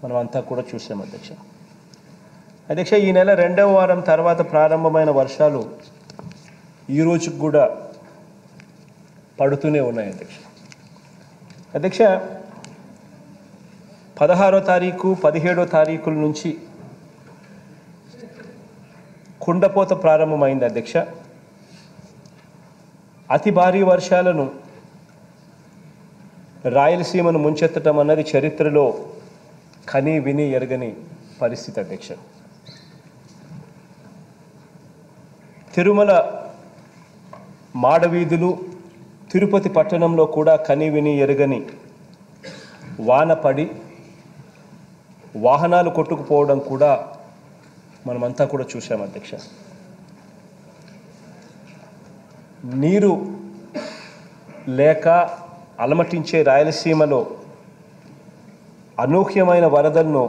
మనం అంతా కూడా చూసాం అధ్యక్ష అధ్యక్ష ఈ నెల రెండవ వారం తర్వాత ప్రారంభమైన వర్షాలు ఈ రోజుకి కూడా పడుతూనే ఉన్నాయి అధ్యక్ష అధ్యక్ష పదహారో తారీఖు పదిహేడో తారీఖుల నుంచి కుండపోత ప్రారంభమైంది అధ్యక్ష అతి భారీ వర్షాలను రాయలసీమను ముంచెత్తడం అన్నది చరిత్రలో కని విని ఎరగని పరిస్థితి అధ్యక్ష తిరుమల మాడవీధులు తిరుపతి పట్టణంలో కూడా కని విని ఎరగని వాన పడి వాహనాలు కొట్టుకుపోవడం కూడా మనమంతా కూడా చూసాం అధ్యక్ష నీరు లేక అలమటించే రాయలసీమలో అనూహ్యమైన వరదలను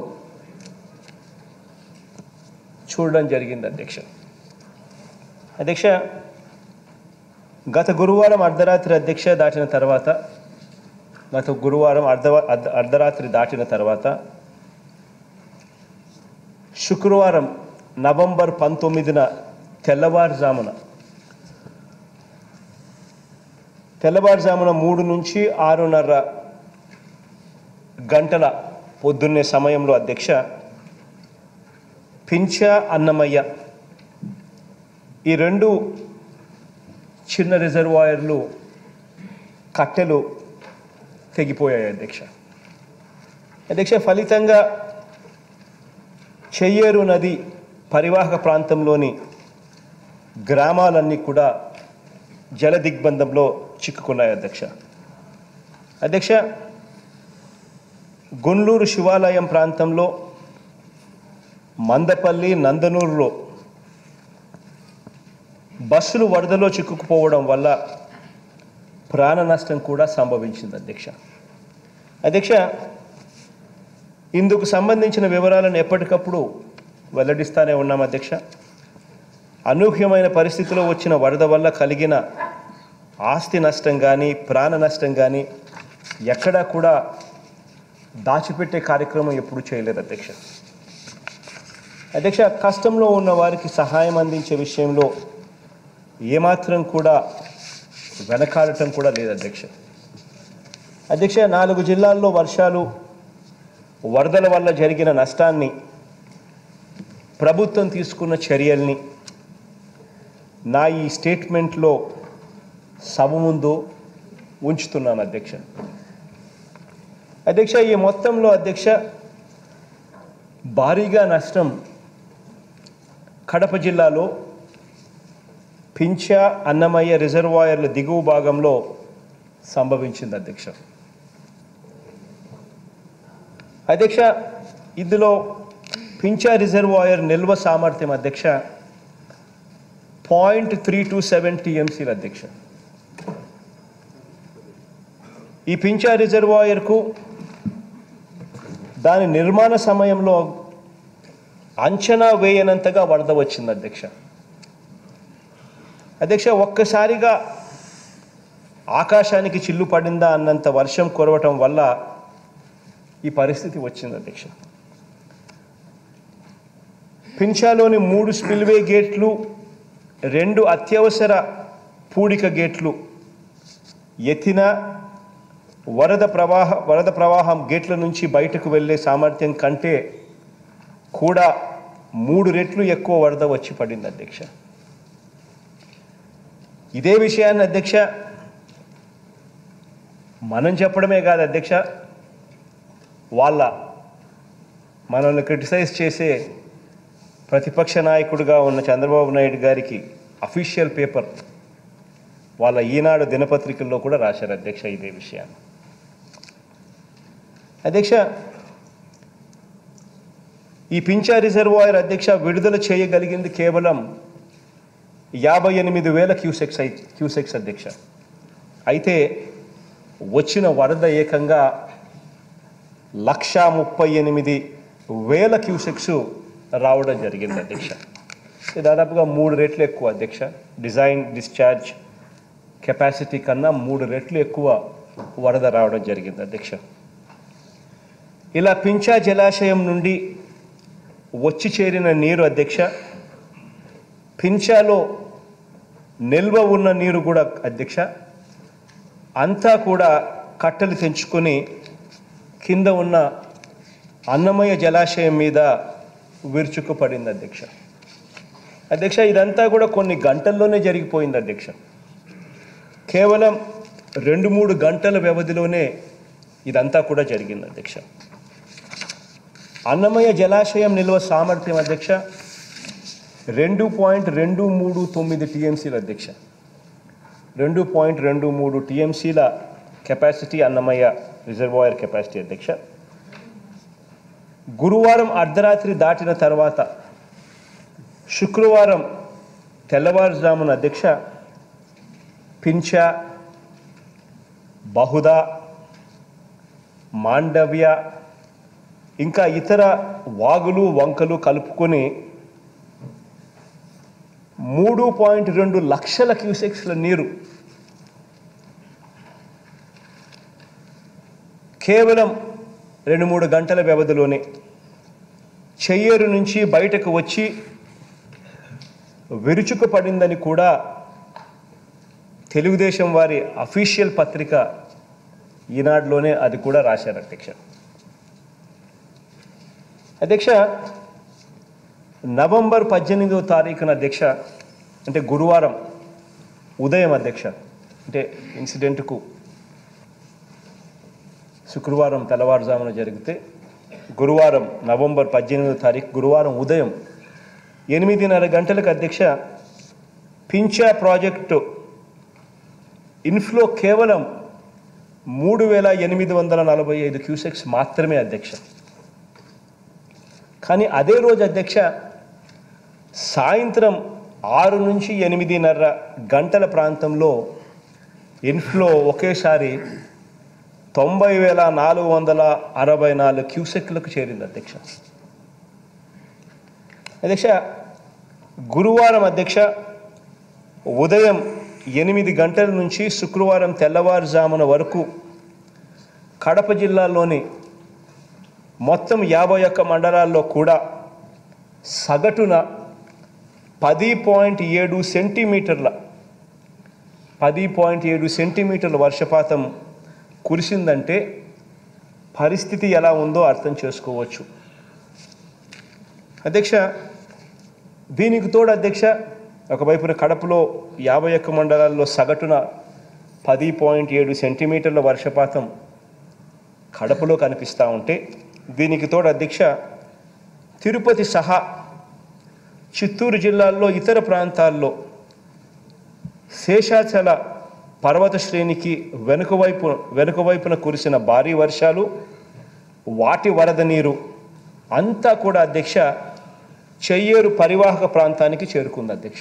చూడడం జరిగింది అధ్యక్ష అధ్యక్ష గత గురువారం అర్ధరాత్రి అధ్యక్ష దాటిన తర్వాత గత గురువారం అర్ధ అర్ధ అర్ధరాత్రి దాటిన తర్వాత శుక్రవారం నవంబర్ పంతొమ్మిదిన తెల్లవారుజామున తెల్లవారుజామున మూడు నుంచి ఆరున్నర గంటల పొద్దున్నే సమయంలో అధ్యక్ష పింఛ అన్నమయ్య ఈ రెండు చిన్న రిజర్వాయర్లు కట్టెలు తెగిపోయాయి అధ్యక్ష అధ్యక్ష ఫలితంగా చెయ్యేరు నది పరివాహక ప్రాంతంలోని గ్రామాలన్నీ కూడా జల దిగ్బంధంలో చిక్కుకున్నాయి అధ్యక్ష అధ్యక్ష గుండ్లూరు శివాలయం ప్రాంతంలో మందపల్లి నందనూరులో బస్సులు వరదలో చిక్కుకుపోవడం వల్ల ప్రాణ నష్టం కూడా సంభవించింది అధ్యక్ష అధ్యక్ష ఇందుకు సంబంధించిన వివరాలను ఎప్పటికప్పుడు వెల్లడిస్తానే ఉన్నాం అధ్యక్ష అనూహ్యమైన పరిస్థితిలో వచ్చిన వరద వల్ల కలిగిన ఆస్తి నష్టం కానీ ప్రాణ నష్టం కానీ ఎక్కడా కూడా దాచిపెట్టే కార్యక్రమం ఎప్పుడు చేయలేదు అధ్యక్ష అధ్యక్ష కష్టంలో ఉన్న వారికి సహాయం అందించే విషయంలో ఏమాత్రం కూడా వెనకాడటం కూడా లేదు అధ్యక్ష అధ్యక్ష నాలుగు జిల్లాల్లో వర్షాలు వరదల వల్ల జరిగిన నష్టాన్ని ప్రభుత్వం తీసుకున్న చర్యల్ని నా ఈ స్టేట్మెంట్లో సభ ముందు ఉంచుతున్నాను అధ్యక్ష అధ్యక్ష ఈ మొత్తంలో అధ్యక్ష భారీగా నష్టం కడప జిల్లాలో పింఛ అన్నమయ్య రిజర్వాయర్ల దిగువ భాగంలో సంభవించింది అధ్యక్ష అధ్యక్ష ఇందులో పింఛా రిజర్వాయర్ నిల్వ సామర్థ్యం అధ్యక్ష పాయింట్ త్రీ టూ సెవెన్ టీఎంసీల అధ్యక్ష ఈ పింఛా రిజర్వాయర్కు దాని నిర్మాణ సమయంలో అంచనా వేయనంతగా వరద వచ్చింది అధ్యక్ష అధ్యక్ష ఒక్కసారిగా ఆకాశానికి చిల్లు పడిందా అన్నంత వర్షం కురవటం వల్ల ఈ పరిస్థితి వచ్చింది అధ్యక్ష పింఛాలోని మూడు స్పిల్వే గేట్లు రెండు అత్యవసర పూడిక గేట్లు ఎత్తిన వరద ప్రవాహ వరద ప్రవాహం గేట్ల నుంచి బయటకు వెళ్ళే సామర్థ్యం కంటే కూడా మూడు రెట్లు ఎక్కువ వరద వచ్చి పడింది అధ్యక్ష ఇదే విషయాన్ని అధ్యక్ష మనం చెప్పడమే కాదు అధ్యక్ష వాళ్ళ మనల్ని క్రిటిసైజ్ చేసే ప్రతిపక్ష నాయకుడిగా ఉన్న చంద్రబాబు నాయుడు గారికి అఫీషియల్ పేపర్ వాళ్ళ ఈనాడు దినపత్రికల్లో కూడా రాశారు అధ్యక్ష ఇదే విషయాన్ని అధ్యక్ష ఈ పింఛా రిజర్వాయర్ అధ్యక్ష విడుదల చేయగలిగింది కేవలం యాభై ఎనిమిది వేల క్యూసెక్స్ అయి క్యూసెక్స్ అధ్యక్ష అయితే వచ్చిన వరద ఏకంగా లక్ష ముప్పై ఎనిమిది వేల క్యూసెక్స్ రావడం జరిగింది అధ్యక్ష ఇది దాదాపుగా మూడు రెట్లు ఎక్కువ అధ్యక్ష డిజైన్ డిశ్చార్జ్ కెపాసిటీ కన్నా మూడు రెట్లు ఎక్కువ వరద రావడం జరిగింది అధ్యక్ష ఇలా పింఛా జలాశయం నుండి వచ్చి చేరిన నీరు అధ్యక్ష పింఛాలో నిల్వ ఉన్న నీరు కూడా అధ్యక్ష అంతా కూడా కట్టలు తెంచుకొని కింద ఉన్న అన్నమయ్య జలాశయం మీద విరుచుకుపడింది అధ్యక్ష అధ్యక్ష ఇదంతా కూడా కొన్ని గంటల్లోనే జరిగిపోయింది అధ్యక్ష కేవలం రెండు మూడు గంటల వ్యవధిలోనే ఇదంతా కూడా జరిగింది అధ్యక్ష అన్నమయ్య జలాశయం నిల్వ సామర్థ్యం అధ్యక్ష రెండు పాయింట్ రెండు మూడు తొమ్మిది టీఎంసీల అధ్యక్ష రెండు పాయింట్ రెండు మూడు టీఎంసీల కెపాసిటీ అన్నమయ్య రిజర్వాయర్ కెపాసిటీ అధ్యక్ష గురువారం అర్ధరాత్రి దాటిన తర్వాత శుక్రవారం తెల్లవారుజామున అధ్యక్ష పింఛ బహుదా మాండవ్య ఇంకా ఇతర వాగులు వంకలు కలుపుకొని మూడు పాయింట్ రెండు లక్షల క్యూసెక్స్ల నీరు కేవలం రెండు మూడు గంటల వ్యవధిలోనే చెయ్యేరు నుంచి బయటకు వచ్చి విరుచుకుపడిందని కూడా తెలుగుదేశం వారి అఫీషియల్ పత్రిక ఈనాడులోనే అది కూడా రాశారు అధ్యక్ష అధ్యక్ష నవంబర్ పద్దెనిమిదవ తారీఖున అధ్యక్ష అంటే గురువారం ఉదయం అధ్యక్ష అంటే ఇన్సిడెంట్కు శుక్రవారం తెల్లవారుజామున జరిగితే గురువారం నవంబర్ పద్దెనిమిదో తారీఖు గురువారం ఉదయం ఎనిమిదిన్నర గంటలకు అధ్యక్ష పింఛా ప్రాజెక్టు ఇన్ఫ్లో కేవలం మూడు వేల ఎనిమిది వందల నలభై ఐదు క్యూసెక్స్ మాత్రమే అధ్యక్ష కానీ అదే రోజు అధ్యక్ష సాయంత్రం ఆరు నుంచి ఎనిమిదిన్నర గంటల ప్రాంతంలో ఇన్ఫ్లో ఒకేసారి తొంభై వేల నాలుగు వందల అరవై నాలుగు క్యూసెక్లకు చేరింది అధ్యక్ష అధ్యక్ష గురువారం అధ్యక్ష ఉదయం ఎనిమిది గంటల నుంచి శుక్రవారం తెల్లవారుజామున వరకు కడప జిల్లాలోని మొత్తం యాభై ఒక్క మండలాల్లో కూడా సగటున పది పాయింట్ ఏడు సెంటీమీటర్ల పది పాయింట్ ఏడు సెంటీమీటర్ల వర్షపాతం కురిసిందంటే పరిస్థితి ఎలా ఉందో అర్థం చేసుకోవచ్చు అధ్యక్ష దీనికి తోడు అధ్యక్ష ఒకవైపున కడపలో యాభై ఒక్క మండలాల్లో సగటున పది పాయింట్ ఏడు సెంటీమీటర్ల వర్షపాతం కడపలో కనిపిస్తూ ఉంటే దీనికి తోడు అధ్యక్ష తిరుపతి సహా చిత్తూరు జిల్లాల్లో ఇతర ప్రాంతాల్లో శేషాచల పర్వత శ్రేణికి వెనుక వైపు వెనుక వైపున కురిసిన భారీ వర్షాలు వాటి వరద నీరు అంతా కూడా అధ్యక్ష చెయ్యేరు పరివాహక ప్రాంతానికి చేరుకుంది అధ్యక్ష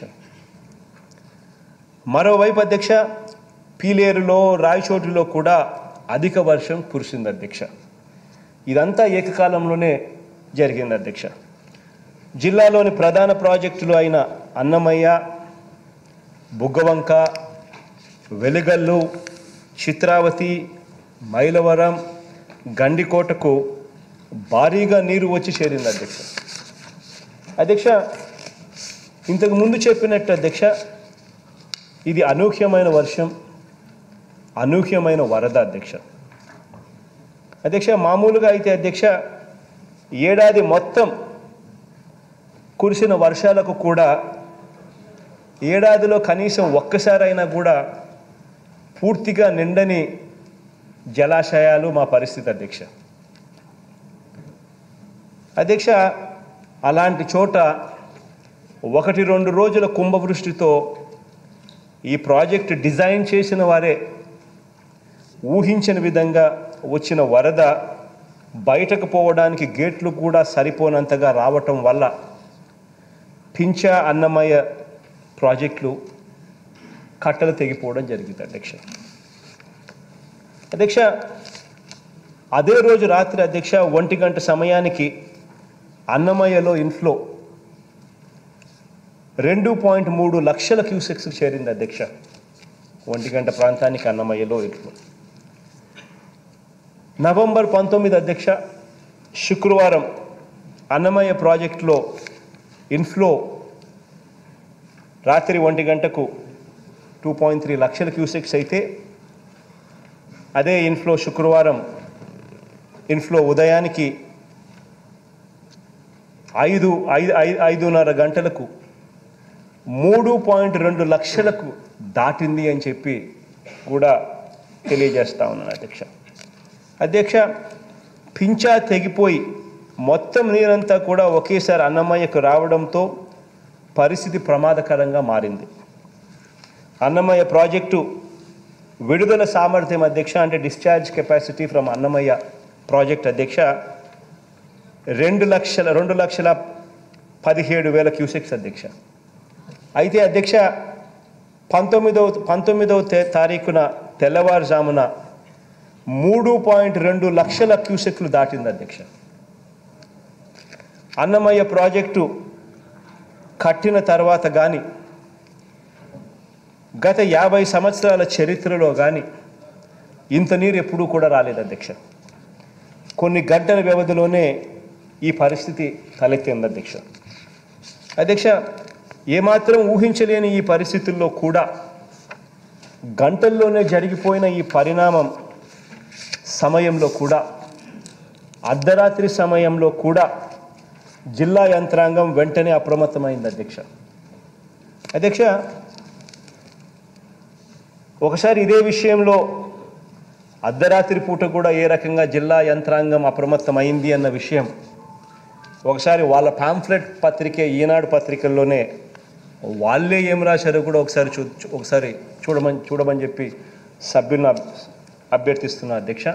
మరోవైపు అధ్యక్ష పీలేరులో రాయచోటిలో కూడా అధిక వర్షం కురిసింది అధ్యక్ష ఇదంతా ఏకకాలంలోనే జరిగింది అధ్యక్ష జిల్లాలోని ప్రధాన ప్రాజెక్టులు అయిన అన్నమయ్య బుగ్గవంక వెలుగల్లు చిత్రావతి మైలవరం గండికోటకు భారీగా నీరు వచ్చి చేరింది అధ్యక్ష అధ్యక్ష ఇంతకు ముందు చెప్పినట్టు అధ్యక్ష ఇది అనూహ్యమైన వర్షం అనూహ్యమైన వరద అధ్యక్ష అధ్యక్ష మామూలుగా అయితే అధ్యక్ష ఏడాది మొత్తం కురిసిన వర్షాలకు కూడా ఏడాదిలో కనీసం ఒక్కసారైనా కూడా పూర్తిగా నిండని జలాశయాలు మా పరిస్థితి అధ్యక్ష అధ్యక్ష అలాంటి చోట ఒకటి రెండు రోజుల కుంభవృష్టితో ఈ ప్రాజెక్ట్ డిజైన్ చేసిన వారే ఊహించని విధంగా వచ్చిన వరద బయటకు పోవడానికి గేట్లు కూడా సరిపోనంతగా రావటం వల్ల పింఛా అన్నమయ్య ప్రాజెక్టులు కట్టలు తెగిపోవడం జరిగింది అధ్యక్ష అధ్యక్ష అదే రోజు రాత్రి అధ్యక్ష ఒంటి గంట సమయానికి అన్నమయ్యలో ఇన్ఫ్లో రెండు పాయింట్ మూడు లక్షల క్యూసెక్స్ చేరింది అధ్యక్ష ఒంటి గంట ప్రాంతానికి అన్నమయ్యలో ఇన్ఫ్లో నవంబర్ పంతొమ్మిది అధ్యక్ష శుక్రవారం అన్నమయ్య ప్రాజెక్టులో ఇన్ఫ్లో రాత్రి ఒంటి గంటకు టూ పాయింట్ త్రీ లక్షల క్యూసెక్స్ అయితే అదే ఇన్ఫ్లో శుక్రవారం ఇన్ఫ్లో ఉదయానికి ఐదు ఐదు ఐదు ఐదున్నర గంటలకు మూడు పాయింట్ రెండు లక్షలకు దాటింది అని చెప్పి కూడా తెలియజేస్తా ఉన్నాను అధ్యక్ష అధ్యక్ష పించా తెగిపోయి మొత్తం నీరంతా కూడా ఒకేసారి అన్నమయ్యకు రావడంతో పరిస్థితి ప్రమాదకరంగా మారింది అన్నమయ్య ప్రాజెక్టు విడుదల సామర్థ్యం అధ్యక్ష అంటే discharge capacity from Annamayya project అధ్యక్ష రెండు లక్షల రెండు లక్షల పదిహేడు వేల క్యూసెక్స్ అధ్యక్ష అయితే అధ్యక్ష పంతొమ్మిదవ పంతొమ్మిదవ తే- తారీఖున తెల్లవారుజామున మూడు పాయింట్ రెండు లక్షల క్యూసెక్లు దాటింది అధ్యక్ష అన్నమయ్య ప్రాజెక్టు కట్టిన తర్వాత కానీ గత యాభై సంవత్సరాల చరిత్రలో కానీ ఇంత నీరు ఎప్పుడూ కూడా రాలేదు అధ్యక్ష కొన్ని గంటల వ్యవధిలోనే ఈ పరిస్థితి తలెత్తింది అధ్యక్ష అధ్యక్ష ఏమాత్రం ఊహించలేని ఈ పరిస్థితుల్లో కూడా గంటల్లోనే జరిగిపోయిన ఈ పరిణామం సమయంలో కూడా అర్ధరాత్రి సమయంలో కూడా జిల్లా యంత్రాంగం వెంటనే అప్రమత్తమైంది అధ్యక్ష అధ్యక్ష ఒకసారి ఇదే విషయంలో అర్ధరాత్రి పూట కూడా ఏ రకంగా జిల్లా యంత్రాంగం అప్రమత్తమైంది అన్న విషయం ఒకసారి వాళ్ళ పాంఫ్లెట్ పత్రిక ఈనాడు పత్రికల్లోనే వాళ్ళే ఏం రాశారో కూడా ఒకసారి చూ చూ- ఒకసారి చూడమని చూడమని చెప్పి సభ్యులను అభ్- అభ్యర్థిస్తున్నా అధ్యక్ష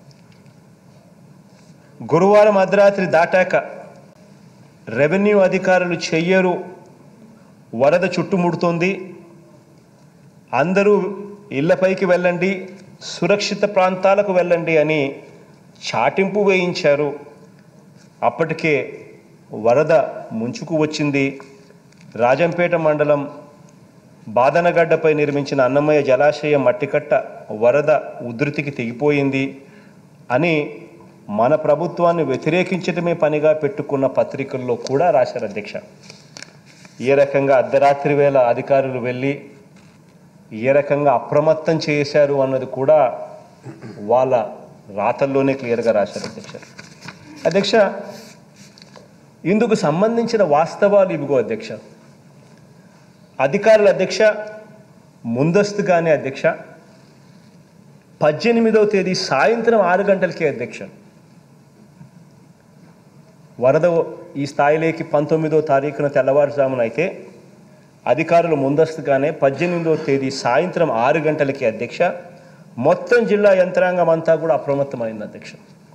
గురువారం అర్ధరాత్రి దాటాక రెవెన్యూ అధికారులు చెయ్యరు వరద చుట్టుముడుతోంది అందరూ ఇళ్లపైకి వెళ్ళండి సురక్షిత ప్రాంతాలకు వెళ్ళండి అని చాటింపు వేయించారు అప్పటికే వరద ముంచుకు వచ్చింది రాజంపేట మండలం బాదనగడ్డపై నిర్మించిన అన్నమయ్య జలాశయం మట్టికట్ట వరద ఉధృతికి తెగిపోయింది అని మన ప్రభుత్వాన్ని వ్యతిరేకించడమే పనిగా పెట్టుకున్న పత్రికల్లో కూడా రాశారు అధ్యక్ష ఏ రకంగా అర్ధరాత్రి వేళ అధికారులు వెళ్ళి ఏ రకంగా అప్రమత్తం చేశారు అన్నది కూడా వాళ్ళ రాతల్లోనే క్లియర్గా రాశారు అధ్యక్ష అధ్యక్ష ఇందుకు సంబంధించిన వాస్తవాలు ఇవిగో అధ్యక్ష అధికారుల అధ్యక్ష ముందస్తుగానే అధ్యక్ష పద్దెనిమిదవ తేదీ సాయంత్రం ఆరు గంటలకే అధ్యక్ష వరద ఈ స్థాయిలోకి పంతొమ్మిదో తారీఖున తెల్లవారుజామున అయితే అధికారులు ముందస్తుగానే పద్దెనిమిదవ తేదీ సాయంత్రం ఆరు గంటలకి అధ్యక్ష మొత్తం జిల్లా యంత్రాంగం అంతా కూడా అప్రమత్తమైంది అధ్యక్ష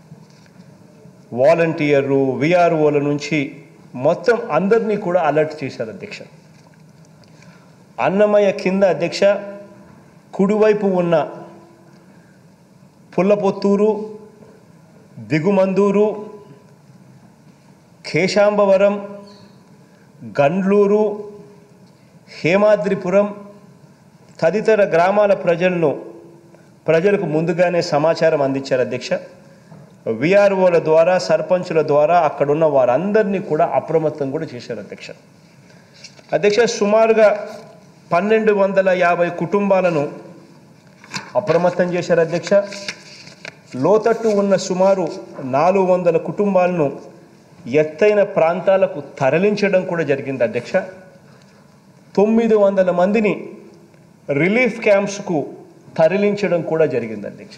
వాలంటీర్లు విఆర్ఓల నుంచి మొత్తం అందరినీ కూడా అలర్ట్ చేశారు అధ్యక్ష అన్నమయ్య కింద అధ్యక్ష కుడివైపు ఉన్న పుల్లపొత్తూరు దిగుమందూరు కేశాంబవరం గండ్లూరు హేమాద్రిపురం తదితర గ్రామాల ప్రజలను ప్రజలకు ముందుగానే సమాచారం అందించారు అధ్యక్ష విఆర్ఓల ద్వారా సర్పంచుల ద్వారా అక్కడున్న వారందరినీ కూడా అప్రమత్తం కూడా చేశారు అధ్యక్ష అధ్యక్ష సుమారుగా పన్నెండు వందల యాభై కుటుంబాలను అప్రమత్తం చేశారు అధ్యక్ష లోతట్టు ఉన్న సుమారు నాలుగు వందల కుటుంబాలను ఎత్తైన ప్రాంతాలకు తరలించడం కూడా జరిగింది అధ్యక్ష తొమ్మిది వందల మందిని రిలీఫ్ క్యాంప్స్కు తరలించడం కూడా జరిగింది అధ్యక్ష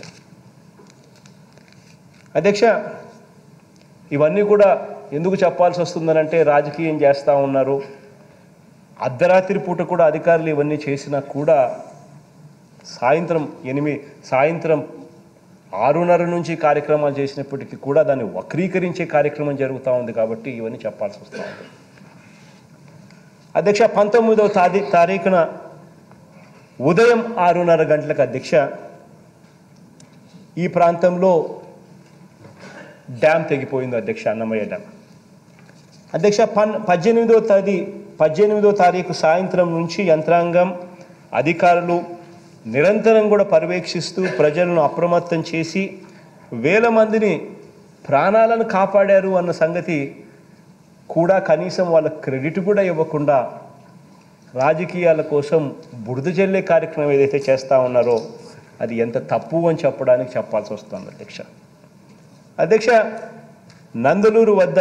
అధ్యక్ష ఇవన్నీ కూడా ఎందుకు చెప్పాల్సి వస్తుందనంటే రాజకీయం చేస్తూ ఉన్నారు అర్ధరాత్రి పూట కూడా అధికారులు ఇవన్నీ చేసినా కూడా సాయంత్రం ఎనిమిది సాయంత్రం ఆరున్నర నుంచి కార్యక్రమాలు చేసినప్పటికీ కూడా దాన్ని వక్రీకరించే కార్యక్రమం జరుగుతూ ఉంది కాబట్టి ఇవన్నీ చెప్పాల్సి వస్తూ ఉంది అధ్యక్ష పంతొమ్మిదవ తారీ తారీఖున ఉదయం ఆరున్నర గంటలకు అధ్యక్ష ఈ ప్రాంతంలో డ్యామ్ తెగిపోయింది అధ్యక్ష అన్నమయ్య డ్యామ్ అధ్యక్ష పన్ పద్దెనిమిదో తేదీ పద్దెనిమిదో తారీఖు సాయంత్రం నుంచి యంత్రాంగం అధికారులు నిరంతరం కూడా పర్యవేక్షిస్తూ ప్రజలను అప్రమత్తం చేసి వేల మందిని ప్రాణాలను కాపాడారు అన్న సంగతి కూడా కనీసం వాళ్ళ క్రెడిట్ కూడా ఇవ్వకుండా రాజకీయాల కోసం బురద జల్లే కార్యక్రమం ఏదైతే చేస్తూ ఉన్నారో అది ఎంత తప్పు అని చెప్పడానికి చెప్పాల్సి వస్తుంది అధ్యక్ష అధ్యక్ష నందలూరు వద్ద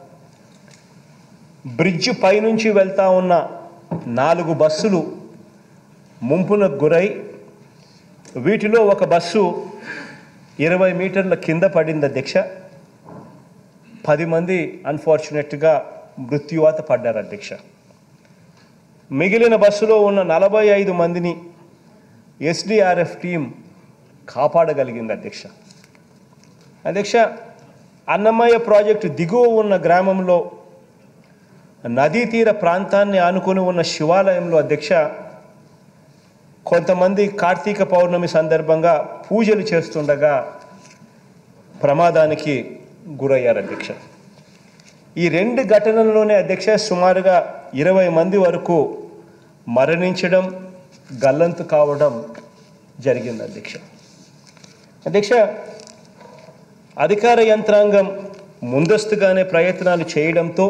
బ్రిడ్జ్ పైనుంచి వెళ్తా ఉన్న నాలుగు బస్సులు ముంపునకు గురై వీటిలో ఒక బస్సు ఇరవై మీటర్ల కింద పడింది అధ్యక్ష పది మంది అన్ఫార్చునేట్గా మృత్యువాత పడ్డారు అధ్యక్ష మిగిలిన బస్సులో ఉన్న నలభై ఐదు మందిని ఎస్డిఆర్ఎఫ్ టీం కాపాడగలిగింది అధ్యక్ష అధ్యక్ష అన్నమయ్య ప్రాజెక్టు దిగువ ఉన్న గ్రామంలో నదీ తీర ప్రాంతాన్ని ఆనుకొని ఉన్న శివాలయంలో అధ్యక్ష కొంతమంది కార్తీక పౌర్ణమి సందర్భంగా పూజలు చేస్తుండగా ప్రమాదానికి గురయ్యారు అధ్యక్ష ఈ రెండు ఘటనల్లోనే అధ్యక్ష సుమారుగా ఇరవై మంది వరకు మరణించడం గల్లంతు కావడం జరిగింది అధ్యక్ష అధ్యక్ష అధికార యంత్రాంగం ముందస్తుగానే ప్రయత్నాలు చేయడంతో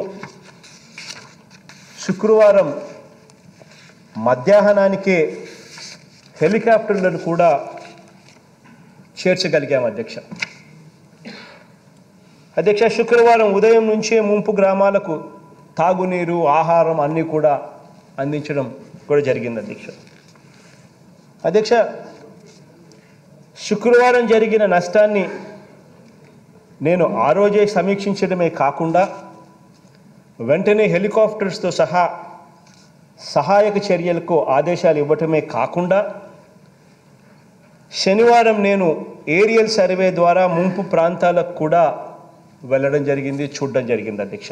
శుక్రవారం మధ్యాహ్నానికే హెలికాప్టర్లను కూడా చేర్చగలిగాం అధ్యక్ష అధ్యక్ష శుక్రవారం ఉదయం నుంచే ముంపు గ్రామాలకు తాగునీరు ఆహారం అన్నీ కూడా అందించడం కూడా జరిగింది అధ్యక్ష అధ్యక్ష శుక్రవారం జరిగిన నష్టాన్ని నేను ఆ రోజే సమీక్షించడమే కాకుండా వెంటనే హెలికాప్టర్స్తో సహా సహాయక చర్యలకు ఆదేశాలు ఇవ్వటమే కాకుండా శనివారం నేను ఏరియల్ సర్వే ద్వారా ముంపు ప్రాంతాలకు కూడా వెళ్ళడం జరిగింది చూడడం జరిగింది అధ్యక్ష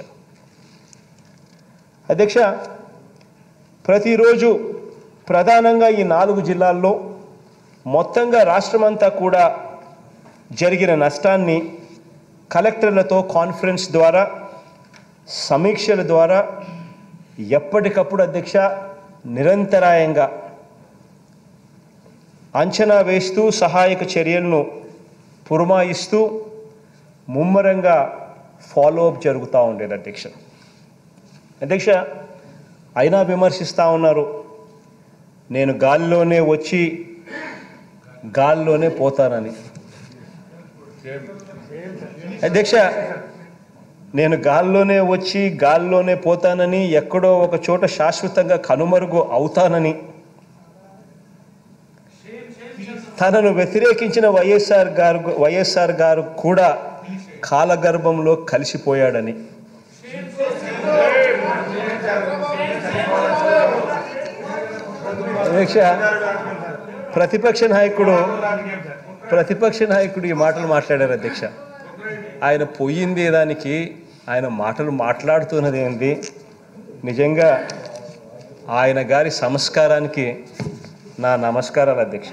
అధ్యక్ష ప్రతిరోజు ప్రధానంగా ఈ నాలుగు జిల్లాల్లో మొత్తంగా రాష్ట్రమంతా కూడా జరిగిన నష్టాన్ని కలెక్టర్లతో కాన్ఫరెన్స్ ద్వారా సమీక్షల ద్వారా ఎప్పటికప్పుడు అధ్యక్ష నిరంతరాయంగా అంచనా వేస్తూ సహాయక చర్యలను పురమాయిస్తూ ముమ్మరంగా ఫాలో అప్ జరుగుతూ ఉండేది అధ్యక్ష అధ్యక్ష అయినా విమర్శిస్తూ ఉన్నారు నేను గాలిలోనే వచ్చి గాలిలోనే పోతానని అధ్యక్ష నేను గాల్లోనే వచ్చి గాల్లోనే పోతానని ఎక్కడో ఒక చోట శాశ్వతంగా కనుమరుగు అవుతానని తనను వ్యతిరేకించిన వైఎస్ఆర్ గారు వైఎస్ఆర్ గారు కూడా కాలగర్భంలో కలిసిపోయాడని అధ్యక్ష ప్రతిపక్ష నాయకుడు ప్రతిపక్ష నాయకుడు ఈ మాటలు మాట్లాడారు అధ్యక్ష ఆయన పోయింది దానికి ఆయన మాటలు మాట్లాడుతున్నది ఏంటి నిజంగా ఆయన గారి సంస్కారానికి నా నమస్కారాలు అధ్యక్ష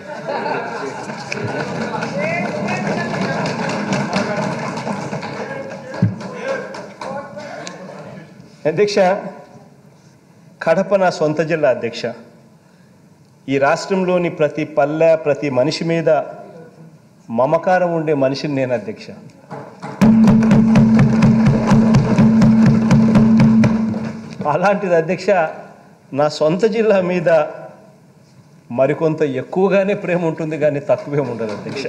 అధ్యక్ష కడప నా సొంత జిల్లా అధ్యక్ష ఈ రాష్ట్రంలోని ప్రతి పల్లె ప్రతి మనిషి మీద మమకారం ఉండే మనిషిని నేను అధ్యక్ష అలాంటిది అధ్యక్ష నా సొంత జిల్లా మీద మరికొంత ఎక్కువగానే ప్రేమ ఉంటుంది కానీ తక్కువేం ఉండదు అధ్యక్ష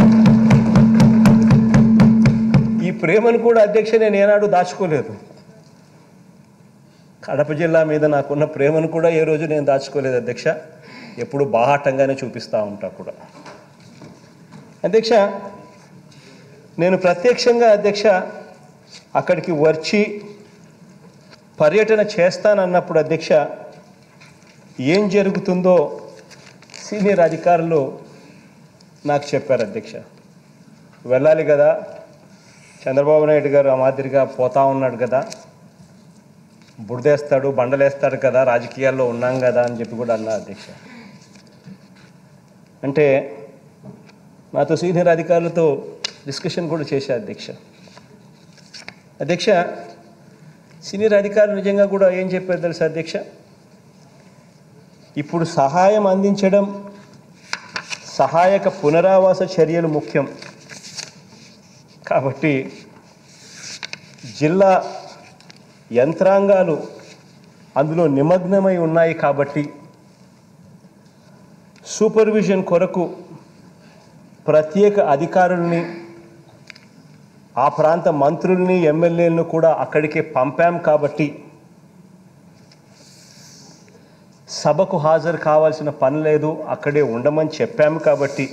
ఈ ప్రేమను కూడా అధ్యక్ష నేను ఏనాడు దాచుకోలేదు కడప జిల్లా మీద నాకున్న ప్రేమను కూడా ఏ రోజు నేను దాచుకోలేదు అధ్యక్ష ఎప్పుడు బాహాటంగానే చూపిస్తూ ఉంటా కూడా అధ్యక్ష నేను ప్రత్యక్షంగా అధ్యక్ష అక్కడికి వచ్చి పర్యటన చేస్తానన్నప్పుడు అధ్యక్ష ఏం జరుగుతుందో సీనియర్ అధికారులు నాకు చెప్పారు అధ్యక్ష వెళ్ళాలి కదా చంద్రబాబు నాయుడు గారు ఆ మాదిరిగా పోతా ఉన్నాడు కదా బురదేస్తాడు బండలేస్తాడు కదా రాజకీయాల్లో ఉన్నాం కదా అని చెప్పి కూడా అన్నా అధ్యక్ష అంటే నాతో సీనియర్ అధికారులతో డిస్కషన్ కూడా చేశా అధ్యక్ష అధ్యక్ష సీనియర్ అధికారులు నిజంగా కూడా ఏం చెప్పారు తెలుసా అధ్యక్ష ఇప్పుడు సహాయం అందించడం సహాయక పునరావాస చర్యలు ముఖ్యం కాబట్టి జిల్లా యంత్రాంగాలు అందులో నిమగ్నమై ఉన్నాయి కాబట్టి సూపర్విజన్ కొరకు ప్రత్యేక అధికారుల్ని ఆ ప్రాంత మంత్రుల్ని ఎమ్మెల్యేలను కూడా అక్కడికే పంపాం కాబట్టి సభకు హాజరు కావాల్సిన పని లేదు అక్కడే ఉండమని చెప్పాము కాబట్టి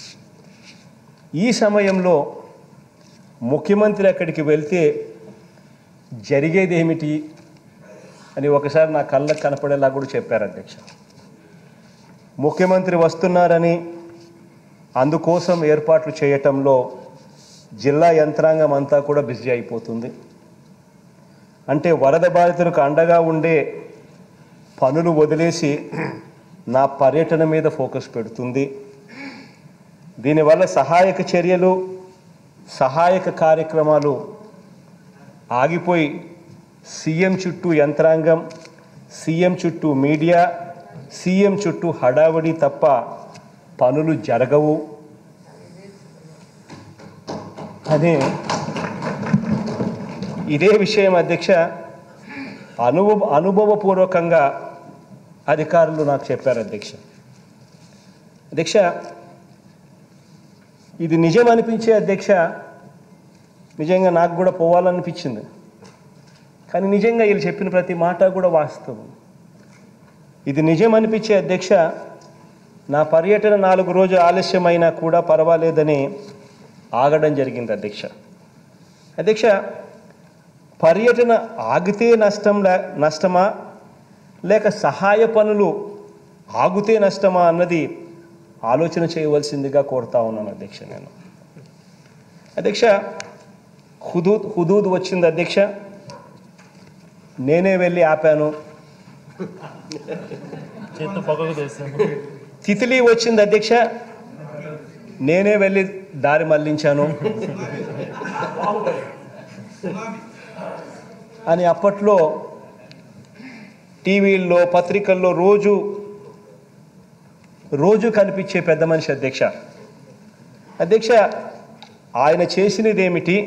ఈ సమయంలో ముఖ్యమంత్రి అక్కడికి వెళ్తే జరిగేది ఏమిటి అని ఒకసారి నా కళ్ళకు కనపడేలా కూడా చెప్పారు అధ్యక్ష ముఖ్యమంత్రి వస్తున్నారని అందుకోసం ఏర్పాట్లు చేయటంలో జిల్లా యంత్రాంగం అంతా కూడా బిజీ అయిపోతుంది అంటే వరద బాధితులకు అండగా ఉండే పనులు వదిలేసి నా పర్యటన మీద ఫోకస్ పెడుతుంది దీనివల్ల సహాయక చర్యలు సహాయక కార్యక్రమాలు ఆగిపోయి సీఎం చుట్టూ యంత్రాంగం సీఎం చుట్టూ మీడియా సీఎం చుట్టూ హడావడి తప్ప పనులు జరగవు అనే ఇదే విషయం అధ్యక్ష అనుభవ అనుభవపూర్వకంగా అధికారులు నాకు చెప్పారు అధ్యక్ష అధ్యక్ష ఇది నిజం అనిపించే అధ్యక్ష నిజంగా నాకు కూడా పోవాలనిపించింది కానీ నిజంగా వీళ్ళు చెప్పిన ప్రతి మాట కూడా వాస్తవం ఇది నిజం అనిపించే అధ్యక్ష నా పర్యటన నాలుగు రోజులు ఆలస్యమైనా కూడా పర్వాలేదని ఆగడం జరిగింది అధ్యక్ష అధ్యక్ష పర్యటన ఆగితే నష్టం లే నష్టమా లేక సహాయ పనులు ఆగితే నష్టమా అన్నది ఆలోచన చేయవలసిందిగా కోరుతా ఉన్నాను అధ్యక్ష నేను అధ్యక్ష హుదూద్ హుదూద్ వచ్చింది అధ్యక్ష నేనే వెళ్ళి ఆపాను చేత్తో పక్కకు తెస్తాను తితిలి వచ్చింది అధ్యక్ష నేనే వెళ్ళి దారి మళ్లించాను అని అప్పట్లో టీవీల్లో పత్రికల్లో రోజు రోజు కనిపించే పెద్ద మనిషి అధ్యక్ష అధ్యక్ష ఆయన చేసినది ఏమిటి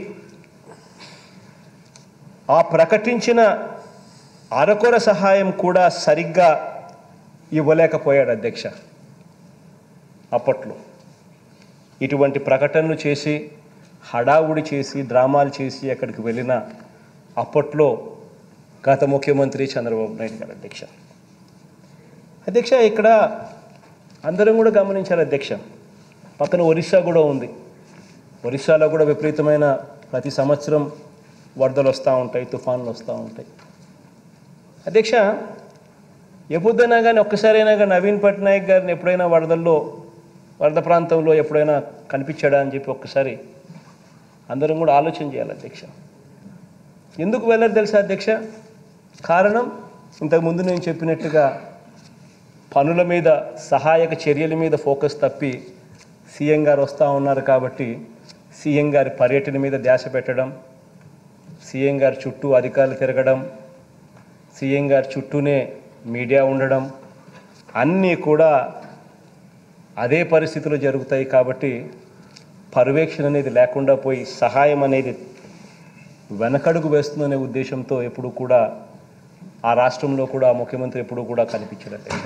ఆ ప్రకటించిన అరకొర సహాయం కూడా సరిగ్గా ఇవ్వలేకపోయాడు అధ్యక్ష అప్పట్లో ఇటువంటి ప్రకటనలు చేసి హడావుడి చేసి డ్రామాలు చేసి అక్కడికి వెళ్ళిన అప్పట్లో గత ముఖ్యమంత్రి చంద్రబాబు నాయుడు గారు అధ్యక్ష అధ్యక్ష ఇక్కడ అందరం కూడా గమనించారు అధ్యక్ష పక్కన ఒరిస్సా కూడా ఉంది ఒరిస్సాలో కూడా విపరీతమైన ప్రతి సంవత్సరం వరదలు వస్తూ ఉంటాయి తుఫాన్లు వస్తూ ఉంటాయి అధ్యక్ష ఎప్పుడైనా కానీ ఒక్కసారైనా కానీ నవీన్ పట్నాయక్ గారిని ఎప్పుడైనా వరదల్లో వరద ప్రాంతంలో ఎప్పుడైనా కనిపించాడా అని చెప్పి ఒక్కసారి అందరం కూడా ఆలోచన చేయాలి అధ్యక్ష ఎందుకు వెళ్ళరు తెలుసా అధ్యక్ష కారణం ఇంతకుముందు నేను చెప్పినట్టుగా పనుల మీద సహాయక చర్యల మీద ఫోకస్ తప్పి సీఎం గారు వస్తూ ఉన్నారు కాబట్టి సీఎం గారి పర్యటన మీద ధ్యాస పెట్టడం సీఎం గారి చుట్టూ అధికారులు తిరగడం సీఎం గారి చుట్టూనే మీడియా ఉండడం అన్నీ కూడా అదే పరిస్థితులు జరుగుతాయి కాబట్టి పర్యవేక్షణ అనేది లేకుండా పోయి సహాయం అనేది వెనకడుగు వేస్తుందనే ఉద్దేశంతో ఎప్పుడు కూడా ఆ రాష్ట్రంలో కూడా ముఖ్యమంత్రి ఎప్పుడు కూడా కనిపించారు అధ్యక్ష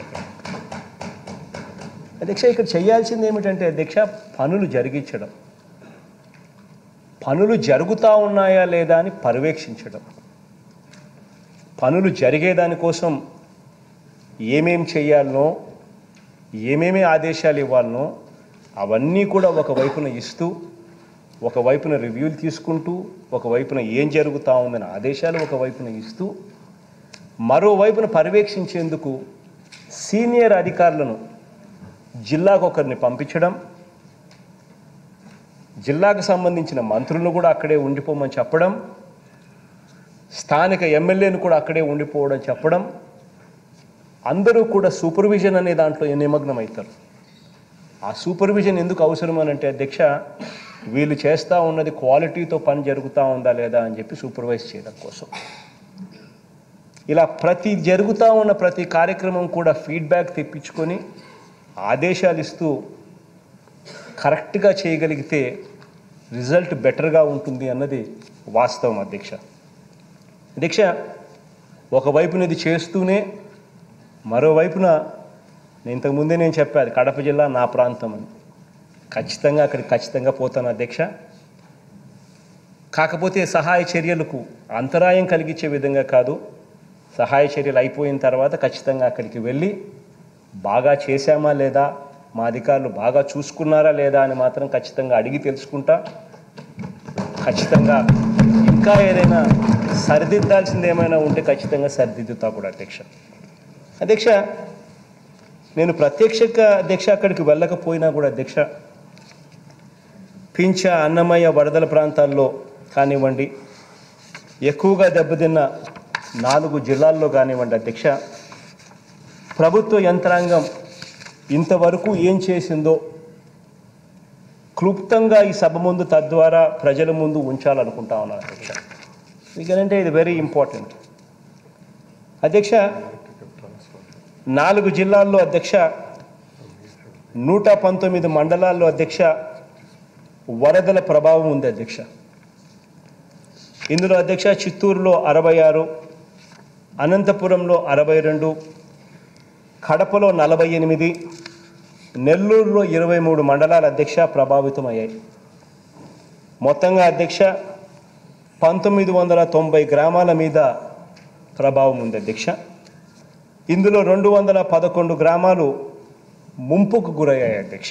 అధ్యక్ష ఇక్కడ చేయాల్సింది ఏమిటంటే అధ్యక్ష పనులు జరిగించడం పనులు జరుగుతూ ఉన్నాయా లేదా అని పర్యవేక్షించడం పనులు జరిగేదానికోసం ఏమేం చేయాలనో ఏమేమి ఆదేశాలు ఇవ్వాలనో అవన్నీ కూడా ఒకవైపున ఇస్తూ ఒకవైపున రివ్యూలు తీసుకుంటూ ఒకవైపున ఏం జరుగుతూ ఉందని ఆదేశాలు ఒకవైపున ఇస్తూ మరోవైపున పర్యవేక్షించేందుకు సీనియర్ అధికారులను జిల్లాకు ఒకరిని పంపించడం జిల్లాకు సంబంధించిన మంత్రులను కూడా అక్కడే ఉండిపోమని చెప్పడం స్థానిక ఎమ్మెల్యేను కూడా అక్కడే ఉండిపోవడం చెప్పడం అందరూ కూడా సూపర్విజన్ అనే దాంట్లో నిమగ్నం అవుతారు ఆ సూపర్విజన్ ఎందుకు అవసరం అని అంటే అధ్యక్ష వీళ్ళు చేస్తూ ఉన్నది క్వాలిటీతో పని జరుగుతూ ఉందా లేదా అని చెప్పి సూపర్వైజ్ చేయడం కోసం ఇలా ప్రతి జరుగుతూ ఉన్న ప్రతి కార్యక్రమం కూడా ఫీడ్బ్యాక్ తెప్పించుకొని ఆదేశాలు ఇస్తూ కరెక్ట్గా చేయగలిగితే రిజల్ట్ బెటర్గా ఉంటుంది అన్నది వాస్తవం అధ్యక్ష అధ్యక్ష ఒకవైపున ఇది చేస్తూనే మరోవైపున నేను ఇంతకుముందే నేను చెప్పాను కడప జిల్లా నా ప్రాంతం అని ఖచ్చితంగా అక్కడికి ఖచ్చితంగా పోతాను అధ్యక్ష కాకపోతే సహాయ చర్యలకు అంతరాయం కలిగించే విధంగా కాదు సహాయ చర్యలు అయిపోయిన తర్వాత ఖచ్చితంగా అక్కడికి వెళ్ళి బాగా చేశామా లేదా మా అధికారులు బాగా చూసుకున్నారా లేదా అని మాత్రం ఖచ్చితంగా అడిగి తెలుసుకుంటా ఖచ్చితంగా ఇంకా ఏదైనా సరిదిద్దాల్సింది ఏమైనా ఉంటే ఖచ్చితంగా సరిదిద్దుతా కూడా అధ్యక్ష అధ్యక్ష నేను ప్రత్యక్షంగా అధ్యక్ష అక్కడికి వెళ్ళకపోయినా కూడా అధ్యక్ష పింఛ అన్నమయ్య వరదల ప్రాంతాల్లో కానివ్వండి ఎక్కువగా దెబ్బతిన్న నాలుగు జిల్లాల్లో కానివ్వండి అధ్యక్ష ప్రభుత్వ యంత్రాంగం ఇంతవరకు ఏం చేసిందో క్లుప్తంగా ఈ సభ ముందు తద్వారా ప్రజల ముందు ఉంచాలనుకుంటా ఉన్నాను అధ్యక్ష ఎందుకంటే ఇది వెరీ ఇంపార్టెంట్ అధ్యక్ష నాలుగు జిల్లాల్లో అధ్యక్ష నూట పంతొమ్మిది మండలాల్లో అధ్యక్ష వరదల ప్రభావం ఉంది అధ్యక్ష ఇందులో అధ్యక్ష చిత్తూరులో అరవై ఆరు అనంతపురంలో అరవై రెండు కడపలో నలభై ఎనిమిది నెల్లూరులో ఇరవై మూడు మండలాల అధ్యక్ష ప్రభావితం అయ్యాయి మొత్తంగా అధ్యక్ష పంతొమ్మిది వందల తొంభై గ్రామాల మీద ప్రభావం ఉంది అధ్యక్ష ఇందులో రెండు వందల పదకొండు గ్రామాలు ముంపుకు గురయ్యాయి అధ్యక్ష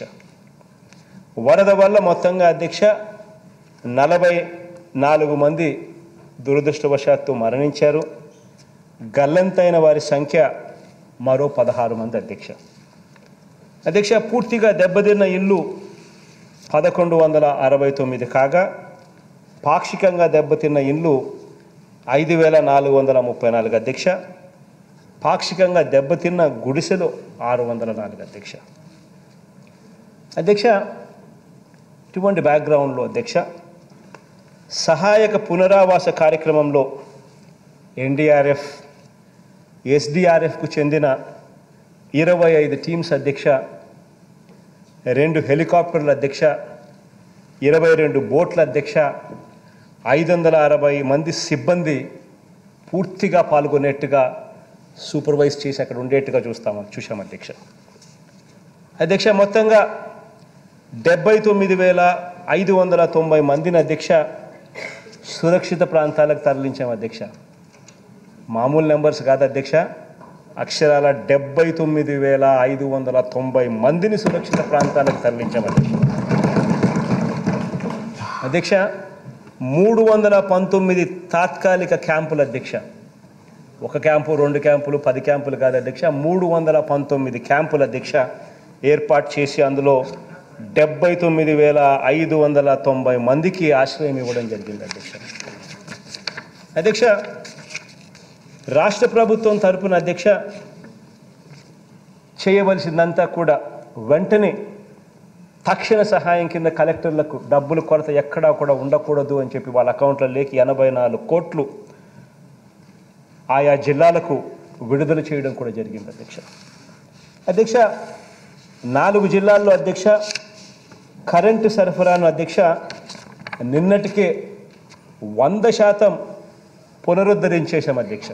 వరద వల్ల మొత్తంగా అధ్యక్ష నలభై నాలుగు మంది దురదృష్టవశాత్తు మరణించారు గల్లంతైన వారి సంఖ్య మరో పదహారు మంది అధ్యక్ష అధ్యక్ష పూర్తిగా దెబ్బతిన్న ఇల్లు పదకొండు వందల అరవై తొమ్మిది కాగా పాక్షికంగా దెబ్బతిన్న ఇల్లు ఐదు వేల నాలుగు వందల ముప్పై నాలుగు అధ్యక్ష పాక్షికంగా దెబ్బతిన్న గుడిసెలు ఆరు వందల నాలుగు అధ్యక్ష అధ్యక్ష ఇటువంటి బ్యాక్గ్రౌండ్లో అధ్యక్ష సహాయక పునరావాస కార్యక్రమంలో ఎన్డీఆర్ఎఫ్ ఎస్డిఆర్ఎఫ్కు చెందిన ఇరవై ఐదు టీమ్స్ అధ్యక్ష రెండు హెలికాప్టర్ల అధ్యక్ష ఇరవై రెండు బోట్ల అధ్యక్ష ఐదు వందల అరవై మంది సిబ్బంది పూర్తిగా పాల్గొనేట్టుగా సూపర్వైజ్ చేసి అక్కడ ఉండేట్టుగా చూస్తాము చూసాం అధ్యక్ష అధ్యక్ష మొత్తంగా డెబ్బై తొమ్మిది వేల ఐదు వందల తొంభై మందిని అధ్యక్ష సురక్షిత ప్రాంతాలకు తరలించాం అధ్యక్ష మామూలు నెంబర్స్ కాదు అధ్యక్ష అక్షరాల డెబ్బై తొమ్మిది వేల ఐదు వందల తొంభై మందిని సురక్షిత ప్రాంతాలకు తరలించాం అధ్యక్ష అధ్యక్ష మూడు వందల పంతొమ్మిది తాత్కాలిక క్యాంపుల అధ్యక్ష ఒక క్యాంపు రెండు క్యాంపులు పది క్యాంపులు కాదు అధ్యక్ష మూడు వందల పంతొమ్మిది క్యాంపుల అధ్యక్ష ఏర్పాటు చేసి అందులో డెబ్బై తొమ్మిది వేల ఐదు వందల తొంభై మందికి ఆశ్రయం ఇవ్వడం జరిగింది అధ్యక్ష అధ్యక్ష రాష్ట్ర ప్రభుత్వం తరపున అధ్యక్ష చేయవలసిందంతా కూడా వెంటనే తక్షణ సహాయం కింద కలెక్టర్లకు డబ్బుల కొరత ఎక్కడా కూడా ఉండకూడదు అని చెప్పి వాళ్ళ అకౌంట్లో లేకి ఎనభై నాలుగు కోట్లు ఆయా జిల్లాలకు విడుదల చేయడం కూడా జరిగింది అధ్యక్ష అధ్యక్ష నాలుగు జిల్లాల్లో అధ్యక్ష కరెంటు సరఫరాను అధ్యక్ష నిన్నటికే వంద శాతం పునరుద్ధరించేశాం అధ్యక్ష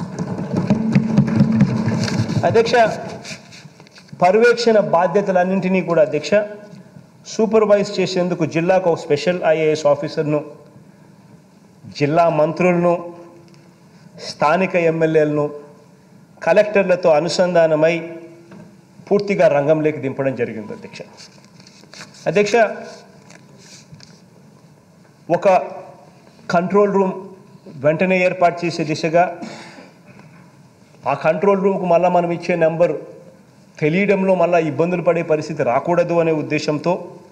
అధ్యక్ష పర్యవేక్షణ బాధ్యతలన్నింటినీ కూడా అధ్యక్ష సూపర్వైజ్ చేసేందుకు జిల్లాకు ఒక స్పెషల్ ఐఏఎస్ ఆఫీసర్ను జిల్లా మంత్రులను స్థానిక ఎమ్మెల్యేలను కలెక్టర్లతో అనుసంధానమై పూర్తిగా రంగంలోకి దింపడం జరిగింది అధ్యక్ష అధ్యక్ష ఒక కంట్రోల్ రూమ్ వెంటనే ఏర్పాటు చేసే దిశగా ఆ కంట్రోల్ రూమ్కు మళ్ళీ మనం ఇచ్చే నెంబర్ తెలియడంలో మళ్ళీ ఇబ్బందులు పడే పరిస్థితి రాకూడదు అనే ఉద్దేశంతో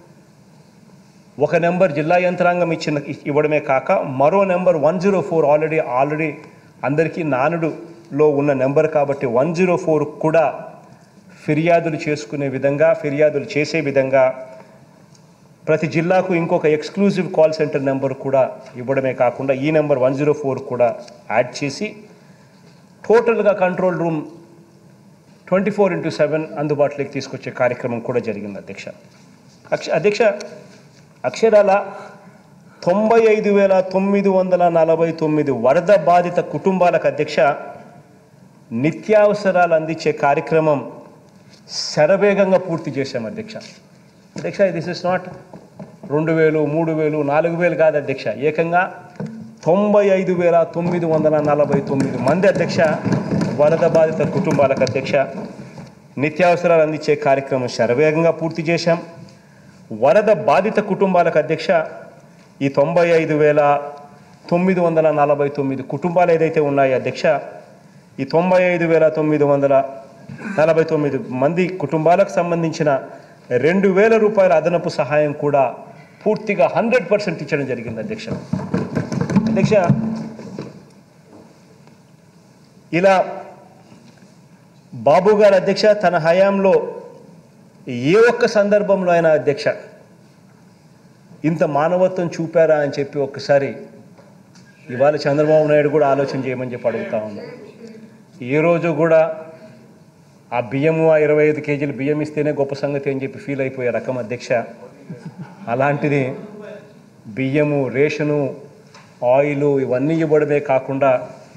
ఒక నెంబర్ జిల్లా యంత్రాంగం ఇచ్చిన ఇవ్వడమే కాక మరో number one zero four already already అందరికీ నానుడులో ఉన్న నెంబర్ కాబట్టి వన్ జీరో ఫోర్ కూడా ఫిర్యాదులు చేసుకునే విధంగా ఫిర్యాదులు చేసే విధంగా ప్రతి జిల్లాకు ఇంకొక ఎక్స్క్లూజివ్ కాల్ సెంటర్ నెంబర్ కూడా ఇవ్వడమే కాకుండా ఈ నెంబర్ వన్ జీరో ఫోర్ కూడా యాడ్ చేసి టోటల్గా control room twenty four into seven అందుబాటులోకి తీసుకొచ్చే కార్యక్రమం కూడా జరిగింది అధ్యక్ష అక్ష అధ్యక్ష అక్షరాల తొంభై ఐదు వేల తొమ్మిది వందల నలభై తొమ్మిది వరద బాధిత కుటుంబాలకు అధ్యక్ష నిత్యావసరాలు అందించే కార్యక్రమం శరవేగంగా పూర్తి చేశాం అధ్యక్ష అధ్యక్ష దిస్ ఇస్ నాట్ రెండు వేలు మూడు వేలు నాలుగు వేలు కాదు అధ్యక్ష ఏకంగా తొంభై ఐదు వేల తొమ్మిది వందల నలభై తొమ్మిది మంది అధ్యక్ష వరద బాధిత కుటుంబాలకు అధ్యక్ష నిత్యావసరాలు అందించే కార్యక్రమం శరవేగంగా పూర్తి చేశాం వరద బాధిత కుటుంబాలకు అధ్యక్ష ఈ తొంభై ఐదు వేల తొమ్మిది వందల నలభై తొమ్మిది కుటుంబాలు ఏదైతే ఉన్నాయో అధ్యక్ష ఈ తొంభై ఐదు వేల తొమ్మిది వందల నలభై తొమ్మిది మంది కుటుంబాలకు సంబంధించిన రెండు వేల రూపాయల అదనపు సహాయం కూడా పూర్తిగా హండ్రెడ్ పర్సెంట్ ఇచ్చడం జరిగింది అధ్యక్ష అధ్యక్ష ఇలా బాబు గారు అధ్యక్ష తన హయాంలో ఏ ఒక్క సందర్భంలో అయినా అధ్యక్ష ఇంత మానవత్వం చూపారా అని చెప్పి ఒక్కసారి ఇవాళ చంద్రబాబు నాయుడు కూడా ఆలోచన చేయమని చెప్పి అడుగుతా ఉన్నాం ఏ రోజు కూడా ఆ బియ్యము ఆ ఇరవై ఐదు కేజీలు బియ్యం ఇస్తేనే గొప్ప సంగతి అని చెప్పి ఫీల్ అయిపోయే రకం అధ్యక్ష అలాంటిది బియ్యము రేషను ఆయిల్ ఇవన్నీ ఇవ్వడమే కాకుండా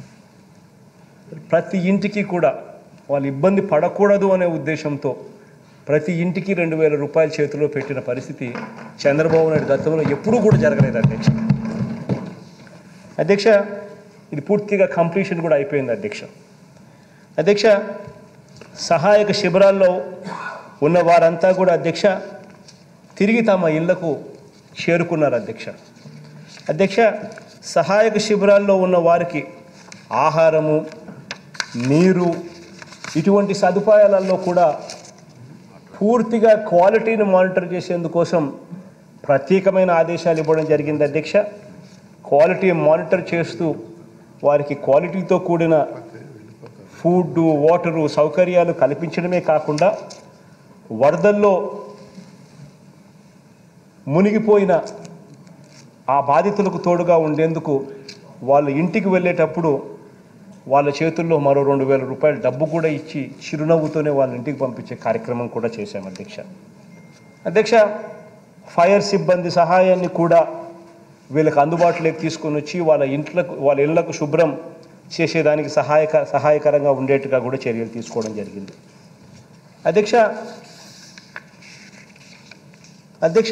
ప్రతి ఇంటికి కూడా వాళ్ళు ఇబ్బంది పడకూడదు అనే ఉద్దేశంతో ప్రతి ఇంటికి రెండు వేల రూపాయలు చేతిలో పెట్టిన పరిస్థితి చంద్రబాబు నాయుడు గతంలో ఎప్పుడూ కూడా జరగలేదు అధ్యక్ష అధ్యక్ష ఇది పూర్తిగా కంప్లీషన్ కూడా అయిపోయింది అధ్యక్ష అధ్యక్ష సహాయక శిబిరాల్లో ఉన్న వారంతా కూడా అధ్యక్ష తిరిగి తమ ఇళ్లకు చేరుకున్నారు అధ్యక్ష అధ్యక్ష సహాయక శిబిరాల్లో ఉన్న వారికి ఆహారము నీరు ఇటువంటి సదుపాయాలలో కూడా పూర్తిగా క్వాలిటీని మానిటర్ చేసేందుకోసం ప్రత్యేకమైన ఆదేశాలు ఇవ్వడం జరిగింది అధ్యక్ష క్వాలిటీ మానిటర్ చేస్తూ వారికి క్వాలిటీతో కూడిన ఫుడ్ వాటరు సౌకర్యాలు కల్పించడమే కాకుండా వరదల్లో మునిగిపోయిన ఆ బాధితులకు తోడుగా ఉండేందుకు వాళ్ళ ఇంటికి వెళ్ళేటప్పుడు వాళ్ళ చేతుల్లో మరో రెండు వేల రూపాయల డబ్బు కూడా ఇచ్చి చిరునవ్వుతోనే వాళ్ళ ఇంటికి పంపించే కార్యక్రమం కూడా చేశాం అధ్యక్ష అధ్యక్ష ఫైర్ సిబ్బంది సహాయాన్ని కూడా వీళ్ళకి అందుబాటులోకి తీసుకొని వచ్చి వాళ్ళ ఇంట్లకు వాళ్ళ ఇళ్లకు శుభ్రం చేసేదానికి సహాయక సహాయకరంగా ఉండేట్టుగా కూడా చర్యలు తీసుకోవడం జరిగింది అధ్యక్ష అధ్యక్ష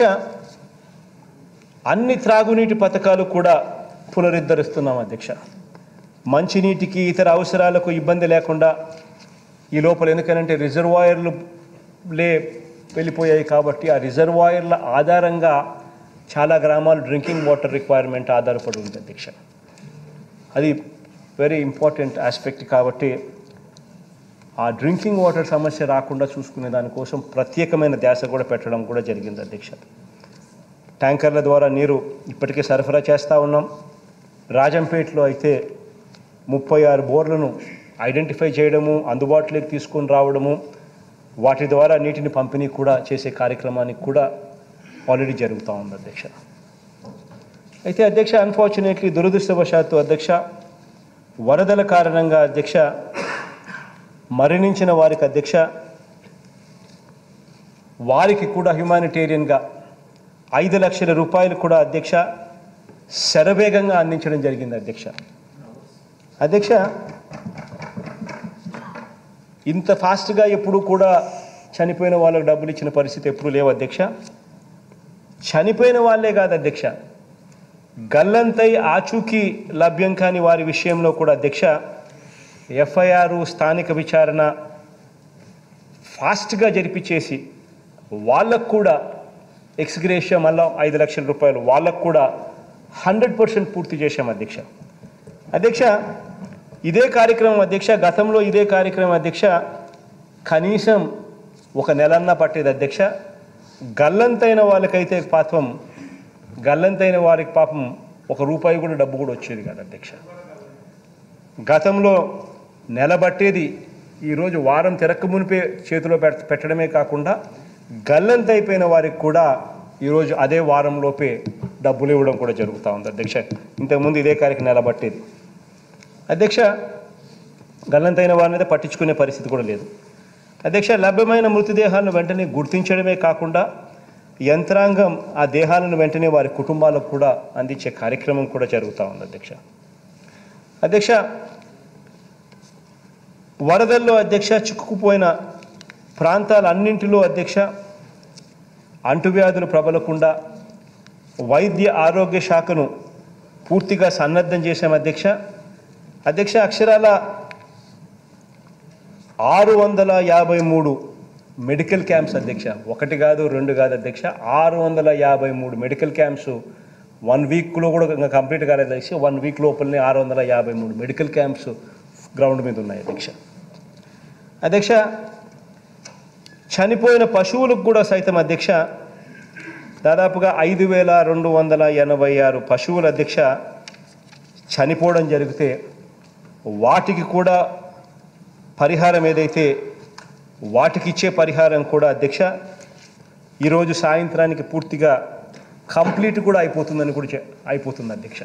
అన్ని త్రాగునీటి పథకాలు కూడా పునరుద్ధరిస్తున్నాం అధ్యక్ష మంచినీటికి ఇతర అవసరాలకు ఇబ్బంది లేకుండా ఈ లోపల ఎందుకనంటే రిజర్వాయర్లు లే వెళ్ళిపోయాయి కాబట్టి ఆ రిజర్వాయర్ల ఆధారంగా చాలా గ్రామాలు డ్రింకింగ్ వాటర్ రిక్వైర్మెంట్ ఆధారపడి ఉంది అధ్యక్ష అది వెరీ ఇంపార్టెంట్ ఆస్పెక్ట్ కాబట్టి ఆ డ్రింకింగ్ వాటర్ సమస్య రాకుండా చూసుకునే దానికోసం ప్రత్యేకమైన ధ్యాస కూడా పెట్టడం కూడా జరిగింది అధ్యక్ష ట్యాంకర్ల ద్వారా నీరు ఇప్పటికే సరఫరా చేస్తూ ఉన్నాం రాజంపేటలో అయితే ముప్పై ఆరు బోర్లను ఐడెంటిఫై చేయడము అందుబాటులోకి తీసుకొని రావడము వాటి ద్వారా నీటిని పంపిణీ కూడా చేసే కార్యక్రమానికి కూడా ఆల్రెడీ జరుగుతూ ఉంది అధ్యక్ష అయితే అధ్యక్ష అన్ఫార్చునేట్లీ దురదృష్టవశాత్తు అధ్యక్ష వరదల కారణంగా అధ్యక్ష మరణించిన వారికి అధ్యక్ష వారికి కూడా హ్యుమానిటేరియన్గా ఐదు లక్షల రూపాయలు కూడా అధ్యక్ష శరవేగంగా అందించడం జరిగింది అధ్యక్ష అధ్యక్ష ఇంత ఫాస్ట్గా ఎప్పుడు కూడా చనిపోయిన వాళ్ళకు డబ్బులు ఇచ్చిన పరిస్థితి ఎప్పుడు లేవు అధ్యక్ష చనిపోయిన వాళ్ళే కాదు అధ్యక్ష గల్లంతై ఆచూకీ లభ్యం కాని వారి విషయంలో కూడా అధ్యక్ష ఎఫ్ఐఆర్ స్థానిక విచారణ ఫాస్ట్గా జరిపించేసి వాళ్ళకు కూడా ఎక్స్గ్రేషియా మళ్ళా ఐదు లక్షల రూపాయలు వాళ్ళకు కూడా హండ్రెడ్ పర్సెంట్ పూర్తి చేశాం అధ్యక్ష అధ్యక్ష ఇదే కార్యక్రమం అధ్యక్ష గతంలో ఇదే కార్యక్రమం అధ్యక్ష కనీసం ఒక నెలన్నా పట్టేది అధ్యక్ష గల్లంతైన వాళ్ళకైతే పాపం గల్లంతైన వారికి పాపం ఒక రూపాయి కూడా డబ్బు కూడా వచ్చేది కాదు అధ్యక్ష గతంలో నెలబట్టేది ఈరోజు వారం తిరక్క మునిపే చేతిలో పెట్ పెట్టడమే కాకుండా గల్లంతైపోయిన వారికి కూడా ఈరోజు అదే వారంలోపే డబ్బులు ఇవ్వడం కూడా జరుగుతూ ఉంది అధ్యక్ష ఇంతకుముందు ఇదే కార్యక్రమం నెలబట్టేది అధ్యక్ష గల్లంతైన వారిని అయితే పట్టించుకునే పరిస్థితి కూడా లేదు అధ్యక్ష లభ్యమైన మృతదేహాలను వెంటనే గుర్తించడమే కాకుండా యంత్రాంగం ఆ దేహాలను వెంటనే వారి కుటుంబాలకు కూడా అందించే కార్యక్రమం కూడా జరుగుతూ ఉంది అధ్యక్ష అధ్యక్ష వరదల్లో అధ్యక్ష చిక్కుకుపోయిన ప్రాంతాలన్నింటిలో అధ్యక్ష అంటువ్యాధులు ప్రబలకుండా వైద్య ఆరోగ్య శాఖను పూర్తిగా సన్నద్ధం చేశాం అధ్యక్ష అధ్యక్ష అక్షరాల ఆరు వందల యాభై మూడు మెడికల్ క్యాంప్స్ అధ్యక్ష ఒకటి కాదు రెండు కాదు అధ్యక్ష ఆరు వందల యాభై మూడు మెడికల్ క్యాంప్స్ వన్ వీక్లో కూడా ఇంకా కంప్లీట్ కాలేదు అధ్యక్ష వన్ వీక్ లోపలనే ఆరు వందల యాభై మూడు మెడికల్ క్యాంప్స్ గ్రౌండ్ మీద ఉన్నాయి అధ్యక్ష అధ్యక్ష చనిపోయిన పశువులకు కూడా సైతం అధ్యక్ష దాదాపుగా ఐదు వేల రెండు వందల ఎనభై ఆరు పశువుల అధ్యక్ష చనిపోవడం జరిగితే వాటికి కూడా పరిహారం ఏదైతే వాటికి ఇచ్చే పరిహారం కూడా అధ్యక్ష ఈరోజు సాయంత్రానికి పూర్తిగా కంప్లీట్ కూడా అయిపోతుందని కూడా చె- అయిపోతుంది అధ్యక్ష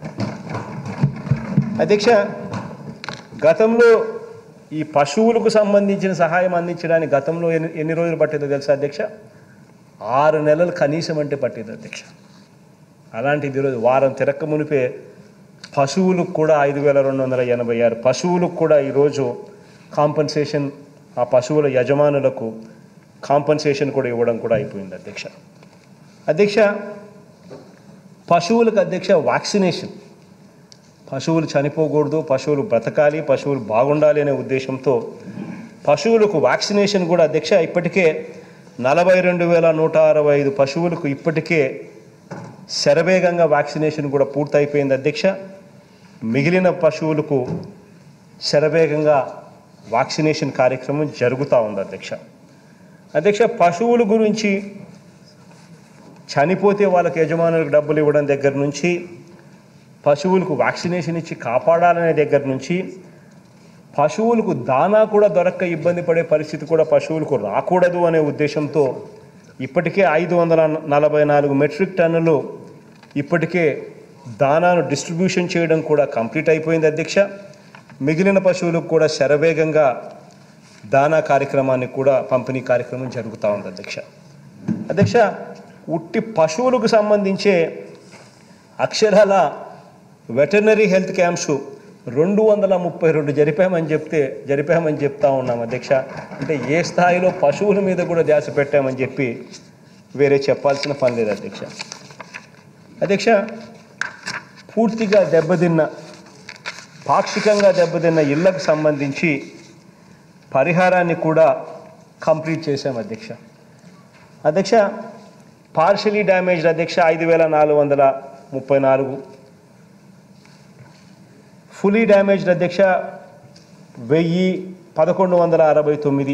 అధ్యక్ష గతంలో ఈ పశువులకు సంబంధించిన సహాయం అందించడానికి గతంలో ఎన్ని ఎన్ని రోజులు పట్టిందో తెలుసా అధ్యక్ష ఆరు నెలలు కనీసం అంటే పట్టింది అధ్యక్ష అలాంటిది ఈరోజు వారం తిరక్క మునిపే పశువులకు కూడా ఐదు వేల రెండు వందల ఎనభై ఆరు పశువులకు కూడా ఈరోజు కాంపన్సేషన్ ఆ పశువుల యజమానులకు కాంపన్సేషన్ కూడా ఇవ్వడం కూడా అయిపోయింది అధ్యక్ష అధ్యక్ష పశువులకు అధ్యక్ష వ్యాక్సినేషన్ పశువులు చనిపోకూడదు పశువులు బ్రతకాలి పశువులు బాగుండాలి అనే ఉద్దేశంతో పశువులకు వ్యాక్సినేషన్ కూడా అధ్యక్ష ఇప్పటికే నలభై రెండు వేల నూట అరవై ఐదు పశువులకు ఇప్పటికే శరవేగంగా వ్యాక్సినేషన్ కూడా పూర్తయిపోయింది అధ్యక్ష మిగిలిన పశువులకు శరవేగంగా వ్యాక్సినేషన్ కార్యక్రమం జరుగుతూ ఉంది అధ్యక్ష అధ్యక్ష పశువుల గురించి చనిపోతే వాళ్ళకి యజమానులకు డబ్బులు ఇవ్వడం దగ్గర నుంచి పశువులకు వ్యాక్సినేషన్ ఇచ్చి కాపాడాలనే దగ్గర నుంచి పశువులకు దానా కూడా దొరక్క ఇబ్బంది పడే పరిస్థితి కూడా పశువులకు రాకూడదు అనే ఉద్దేశంతో ఇప్పటికే ఐదు వందల నలభై నాలుగు మెట్రిక్ టన్నులు ఇప్పటికే దానాను డిస్ట్రిబ్యూషన్ చేయడం కూడా కంప్లీట్ అయిపోయింది అధ్యక్ష మిగిలిన పశువులకు కూడా శరవేగంగా దానా కార్యక్రమాన్ని కూడా పంపిణీ కార్యక్రమం జరుగుతూ ఉంది అధ్యక్ష అధ్యక్ష ఉట్టి పశువులకు సంబంధించే అక్షరాల వెటర్నరీ హెల్త్ క్యాంప్స్ రెండు వందల ముప్పై రెండు జరిపామని చెప్తే జరిపామని చెప్తా ఉన్నాం అధ్యక్ష అంటే ఏ స్థాయిలో పశువుల మీద కూడా ధ్యాస పెట్టామని చెప్పి వేరే చెప్పాల్సిన పని లేదు అధ్యక్ష అధ్యక్ష పూర్తిగా దెబ్బతిన్న పాక్షికంగా దెబ్బతిన్న ఇళ్లకు సంబంధించి పరిహారాన్ని కూడా కంప్లీట్ చేశాం అధ్యక్ష అధ్యక్ష పార్షలీ డ్యామేజ్డ్ అధ్యక్ష ఐదు వేల నాలుగు వందల ముప్పై నాలుగు ఫుల్లీ డ్యామేజ్డ్ అధ్యక్ష వెయ్యి పదకొండు వందల అరవై తొమ్మిది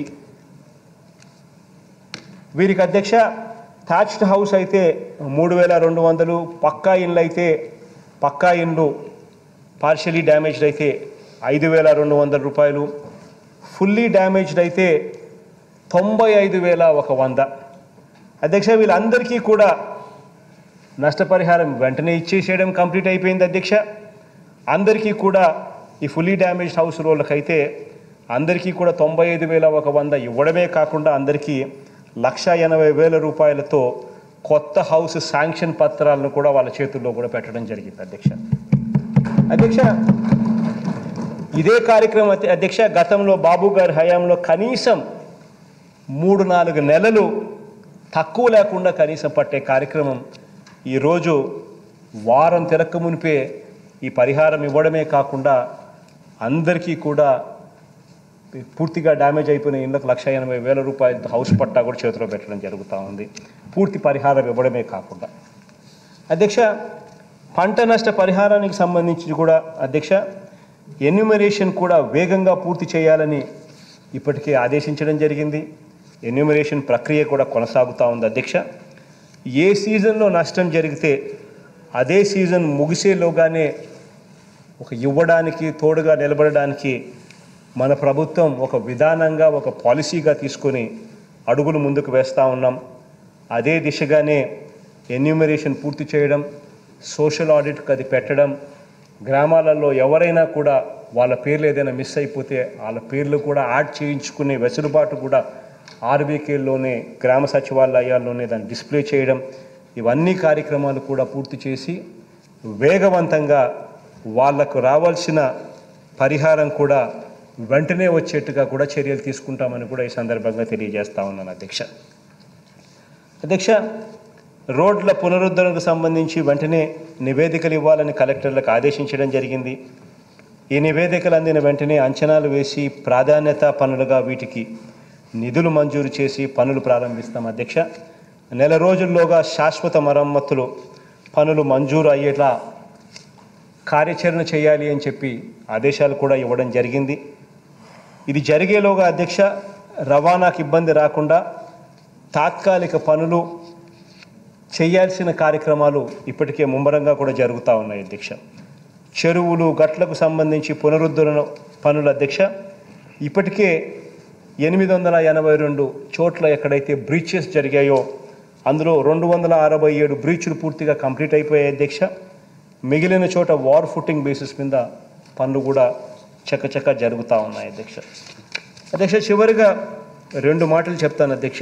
వీరికి అధ్యక్ష థాచ్డ్ హౌస్ అయితే మూడు వేల రెండు వందలు పక్కా ఇండ్లు అయితే పక్కా ఇండ్లు పార్షలీ డ్యామేజ్డ్ అయితే ఐదు వేల రెండు వందల రూపాయలు ఫుల్లీ డ్యామేజ్డ్ అయితే తొంభై ఐదు వేల ఒక వంద అధ్యక్ష వీళ్ళందరికీ కూడా నష్టపరిహారం వెంటనే ఇచ్చేసేయడం కంప్లీట్ అయిపోయింది అధ్యక్ష అందరికీ కూడా ఈ ఫుల్లీ డ్యామేజ్డ్ హౌస్ రోళ్ళకైతే అందరికీ కూడా తొంభై ఐదు వేల ఒక వంద ఇవ్వడమే కాకుండా అందరికీ లక్ష ఎనభై వేల రూపాయలతో కొత్త హౌస్ శాంక్షన్ పత్రాలను కూడా వాళ్ళ చేతుల్లో కూడా పెట్టడం జరిగింది అధ్యక్ష అధ్యక్ష ఇదే కార్యక్రమం అధ్య- అధ్యక్ష గతంలో బాబు గారి హయాంలో కనీసం మూడు నాలుగు నెలలు తక్కువ లేకుండా కనీసం పట్టే కార్యక్రమం ఈరోజు వారం తిరక్క మునిపే ఈ పరిహారం ఇవ్వడమే కాకుండా అందరికీ కూడా పూర్తిగా డ్యామేజ్ అయిపోయిన ఇళ్ళకు లక్ష ఎనభై వేల రూపాయలతో హౌస్ పట్టా కూడా చేతిలో పెట్టడం జరుగుతూ ఉంది పూర్తి పరిహారం ఇవ్వడమే కాకుండా అధ్యక్ష పంట నష్ట పరిహారానికి సంబంధించి కూడా అధ్యక్ష ఎన్యూమరేషన్ కూడా వేగంగా పూర్తి చేయాలని ఇప్పటికే ఆదేశించడం జరిగింది ఎన్యూమరేషన్ ప్రక్రియ కూడా కొనసాగుతూ ఉంది అధ్యక్ష ఏ సీజన్లో నష్టం జరిగితే అదే సీజన్ ముగిసేలోగానే ఒక ఇవ్వడానికి తోడుగా నిలబడడానికి మన ప్రభుత్వం ఒక విధానంగా ఒక పాలసీగా తీసుకొని అడుగులు ముందుకు వేస్తూ ఉన్నాం అదే దిశగానే ఎన్యూమరేషన్ పూర్తి చేయడం సోషల్ ఆడిట్కి అది పెట్టడం గ్రామాలలో ఎవరైనా కూడా వాళ్ళ పేర్లు ఏదైనా మిస్ అయిపోతే వాళ్ళ పేర్లు కూడా యాడ్ చేయించుకునే వెసులుబాటు కూడా ఆర్బీకేల్లోనే గ్రామ సచివాలయాల్లోనే దాన్ని డిస్ప్లే చేయడం ఇవన్నీ కార్యక్రమాలు కూడా పూర్తి చేసి వేగవంతంగా వాళ్లకు రావాల్సిన పరిహారం కూడా వెంటనే వచ్చేట్టుగా కూడా చర్యలు తీసుకుంటామని కూడా ఈ సందర్భంగా తెలియజేస్తా ఉన్నాను అధ్యక్ష అధ్యక్ష రోడ్ల పునరుద్ధరణకు సంబంధించి వెంటనే నివేదికలు ఇవ్వాలని కలెక్టర్లకు ఆదేశించడం జరిగింది ఈ నివేదికలు అందిన వెంటనే అంచనాలు వేసి ప్రాధాన్యత పనులుగా వీటికి నిధులు మంజూరు చేసి పనులు ప్రారంభిస్తాం అధ్యక్ష నెల రోజుల్లోగా శాశ్వత మరమ్మతులు పనులు మంజూరు అయ్యేలా కార్యాచరణ చేయాలి అని చెప్పి ఆదేశాలు కూడా ఇవ్వడం జరిగింది ఇది జరిగేలోగా అధ్యక్ష రవాణాకు ఇబ్బంది రాకుండా తాత్కాలిక పనులు చేయాల్సిన కార్యక్రమాలు ఇప్పటికే ముమ్మరంగా కూడా జరుగుతూ ఉన్నాయి అధ్యక్ష చెరువులు గట్లకు సంబంధించి పునరుద్ధరణ పనుల అధ్యక్ష ఇప్పటికే ఎనిమిది వందల ఎనభై రెండు చోట్ల ఎక్కడైతే బ్రీచెస్ జరిగాయో అందులో రెండు వందల అరవై ఏడు బ్రీచ్లు పూర్తిగా కంప్లీట్ అయిపోయాయి అధ్యక్ష మిగిలిన చోట వార్ ఫుటింగ్ బేసిస్ మీద పనులు కూడా చకచక జరుగుతూ ఉన్నాయి అధ్యక్ష అధ్యక్ష చివరిగా రెండు మాటలు చెప్తాను అధ్యక్ష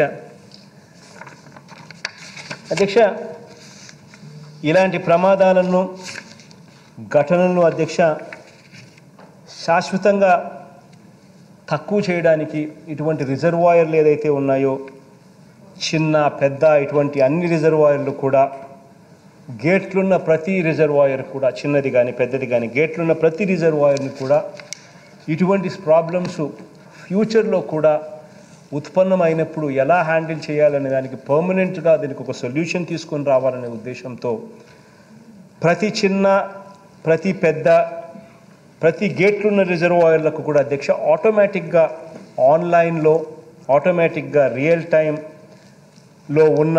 అధ్యక్ష ఇలాంటి ప్రమాదాలను ఘటనలను అధ్యక్ష శాశ్వతంగా తక్కువ చేయడానికి ఇటువంటి రిజర్వాయర్లు ఏదైతే ఉన్నాయో చిన్న పెద్ద ఇటువంటి అన్ని రిజర్వాయర్లు కూడా గేట్లున్న ప్రతి రిజర్వాయర్ కూడా చిన్నది కానీ పెద్దది కానీ గేట్లున్న ప్రతి రిజర్వాయర్ని కూడా ఇటువంటి ప్రాబ్లమ్స్ ఫ్యూచర్లో కూడా ఉత్పన్నమైనప్పుడు ఎలా హ్యాండిల్ చేయాలనే దానికి పర్మనెంట్గా దీనికి ఒక సొల్యూషన్ తీసుకొని రావాలనే ఉద్దేశంతో ప్రతి చిన్న ప్రతి పెద్ద ప్రతి గేట్లున్న రిజర్వాయర్లకు కూడా అధ్యక్ష ఆటోమేటిక్గా ఆన్లైన్లో ఆటోమేటిక్గా రియల్ టైంలో ఉన్న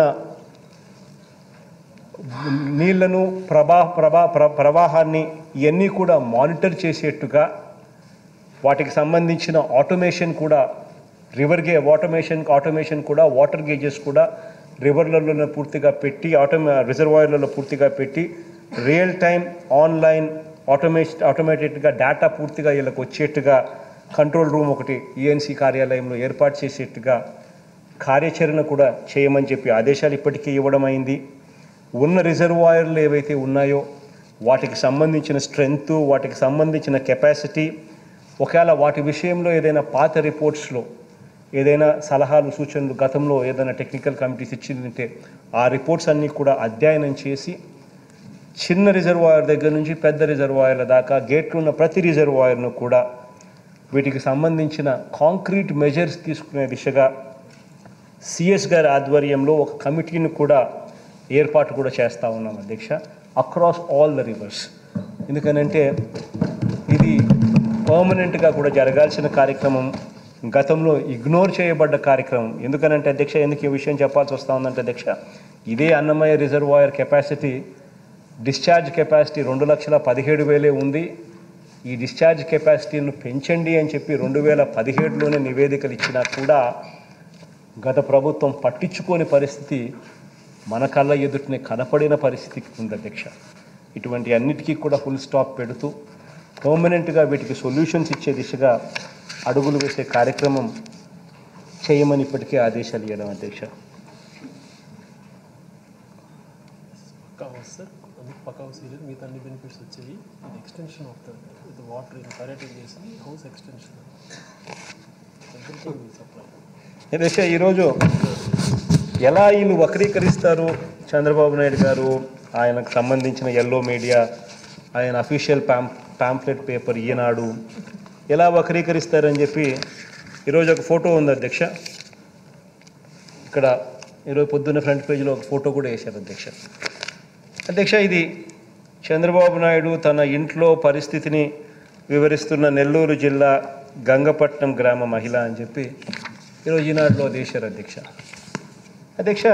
నీళ్లను ప్రభా ప్రభా ప్ర ప్రవాహాన్ని ఇవన్నీ కూడా మానిటర్ చేసేట్టుగా వాటికి సంబంధించిన ఆటోమేషన్ కూడా రివర్ గే ఆటోమేషన్ ఆటోమేషన్ కూడా వాటర్ గేజెస్ కూడా రివర్లలో పూర్తిగా పెట్టి ఆటోమే రిజర్వాయర్లలో పూర్తిగా పెట్టి రియల్ టైం ఆన్లైన్ ఆటోమేషన్ ఆటోమేటెడ్గా డేటా పూర్తిగా వీళ్ళకి వచ్చేట్టుగా కంట్రోల్ రూమ్ ఒకటి ఈఎన్సీ కార్యాలయంలో ఏర్పాటు చేసేట్టుగా కార్యాచరణ కూడా చేయమని చెప్పి ఆదేశాలు ఇప్పటికే ఇవ్వడం అయింది ఉన్న రిజర్వాయర్లు ఏవైతే ఉన్నాయో వాటికి సంబంధించిన స్ట్రెంగ్త్ వాటికి సంబంధించిన కెపాసిటీ ఒకవేళ వాటి విషయంలో ఏదైనా పాత రిపోర్ట్స్లో ఏదైనా సలహాలు సూచనలు గతంలో ఏదైనా టెక్నికల్ కమిటీస్ ఇచ్చిందంటే ఆ రిపోర్ట్స్ అన్నీ కూడా అధ్యయనం చేసి చిన్న రిజర్వాయర్ దగ్గర నుంచి పెద్ద రిజర్వాయర్ల దాకా గేట్లు ఉన్న ప్రతి రిజర్వాయర్ను కూడా వీటికి సంబంధించిన కాంక్రీట్ మెజర్స్ తీసుకునే దిశగా సిఎస్ గారి ఆధ్వర్యంలో ఒక కమిటీని కూడా ఏర్పాటు కూడా చేస్తూ ఉన్నాం అధ్యక్ష అక్రాస్ ఆల్ ద రివర్స్ ఎందుకనంటే ఇది పర్మనెంట్గా కూడా జరగాల్సిన కార్యక్రమం గతంలో ఇగ్నోర్ చేయబడ్డ కార్యక్రమం ఎందుకనంటే అధ్యక్ష ఎందుకు ఈ విషయం చెప్పాల్సి వస్తూ ఉందంటే అధ్యక్ష ఇదే Annamayya reservoir capacity discharge capacity రెండు లక్షల పదిహేడు వేలే ఉంది ఈ డిశ్చార్జ్ కెపాసిటీని పెంచండి అని చెప్పి రెండు వేల పదిహేడులోనే నివేదికలు ఇచ్చినా కూడా గత ప్రభుత్వం పట్టించుకోని పరిస్థితి మన కళ్ళ ఎదుటినే కనపడిన పరిస్థితి ఉంది అధ్యక్ష ఇటువంటి అన్నిటికీ కూడా ఫుల్ స్టాప్ పెడుతూ పర్మనెంట్గా వీటికి సొల్యూషన్స్ ఇచ్చే దిశగా అడుగులు వేసే కార్యక్రమం చేయమని ఇప్పటికే ఆదేశాలు ఇవ్వడం అధ్యక్ష పక్కా హౌస్ సార్ అందుకు పక్కా హౌస్ ఇవ్వలేదు మిగతా అన్ని బెనిఫిట్స్ వచ్చాయి ఇది ఎక్స్టెన్షన్ ఆఫ్ ద ఇది వాటర్ పర్యటన చేసి హౌస్ ఎక్స్టెన్షన్ సప్లై అధ్యక్ష ఈరోజు ఎలా వీళ్ళు వక్రీకరిస్తారు చంద్రబాబు నాయుడు గారు ఆయనకు సంబంధించిన ఎల్లో మీడియా ఆయన అఫీషియల్ ప్యాం ప్యాంప్లెట్ పేపర్ ఈనాడు ఎలా వక్రీకరిస్తారని చెప్పి ఈరోజు ఒక ఫోటో ఉంది అధ్యక్ష ఇక్కడ ఈరోజు పొద్దున్న ఫ్రంట్ పేజీలో ఒక ఫోటో కూడా వేశారు అధ్యక్ష అధ్యక్ష ఇది చంద్రబాబు నాయుడు తన ఇంట్లో పరిస్థితిని వివరిస్తున్న నెల్లూరు జిల్లా గంగపట్నం గ్రామ మహిళ అని చెప్పి ఈరోజు ఈనాడులో అది వేశారు అధ్యక్ష అధ్యక్ష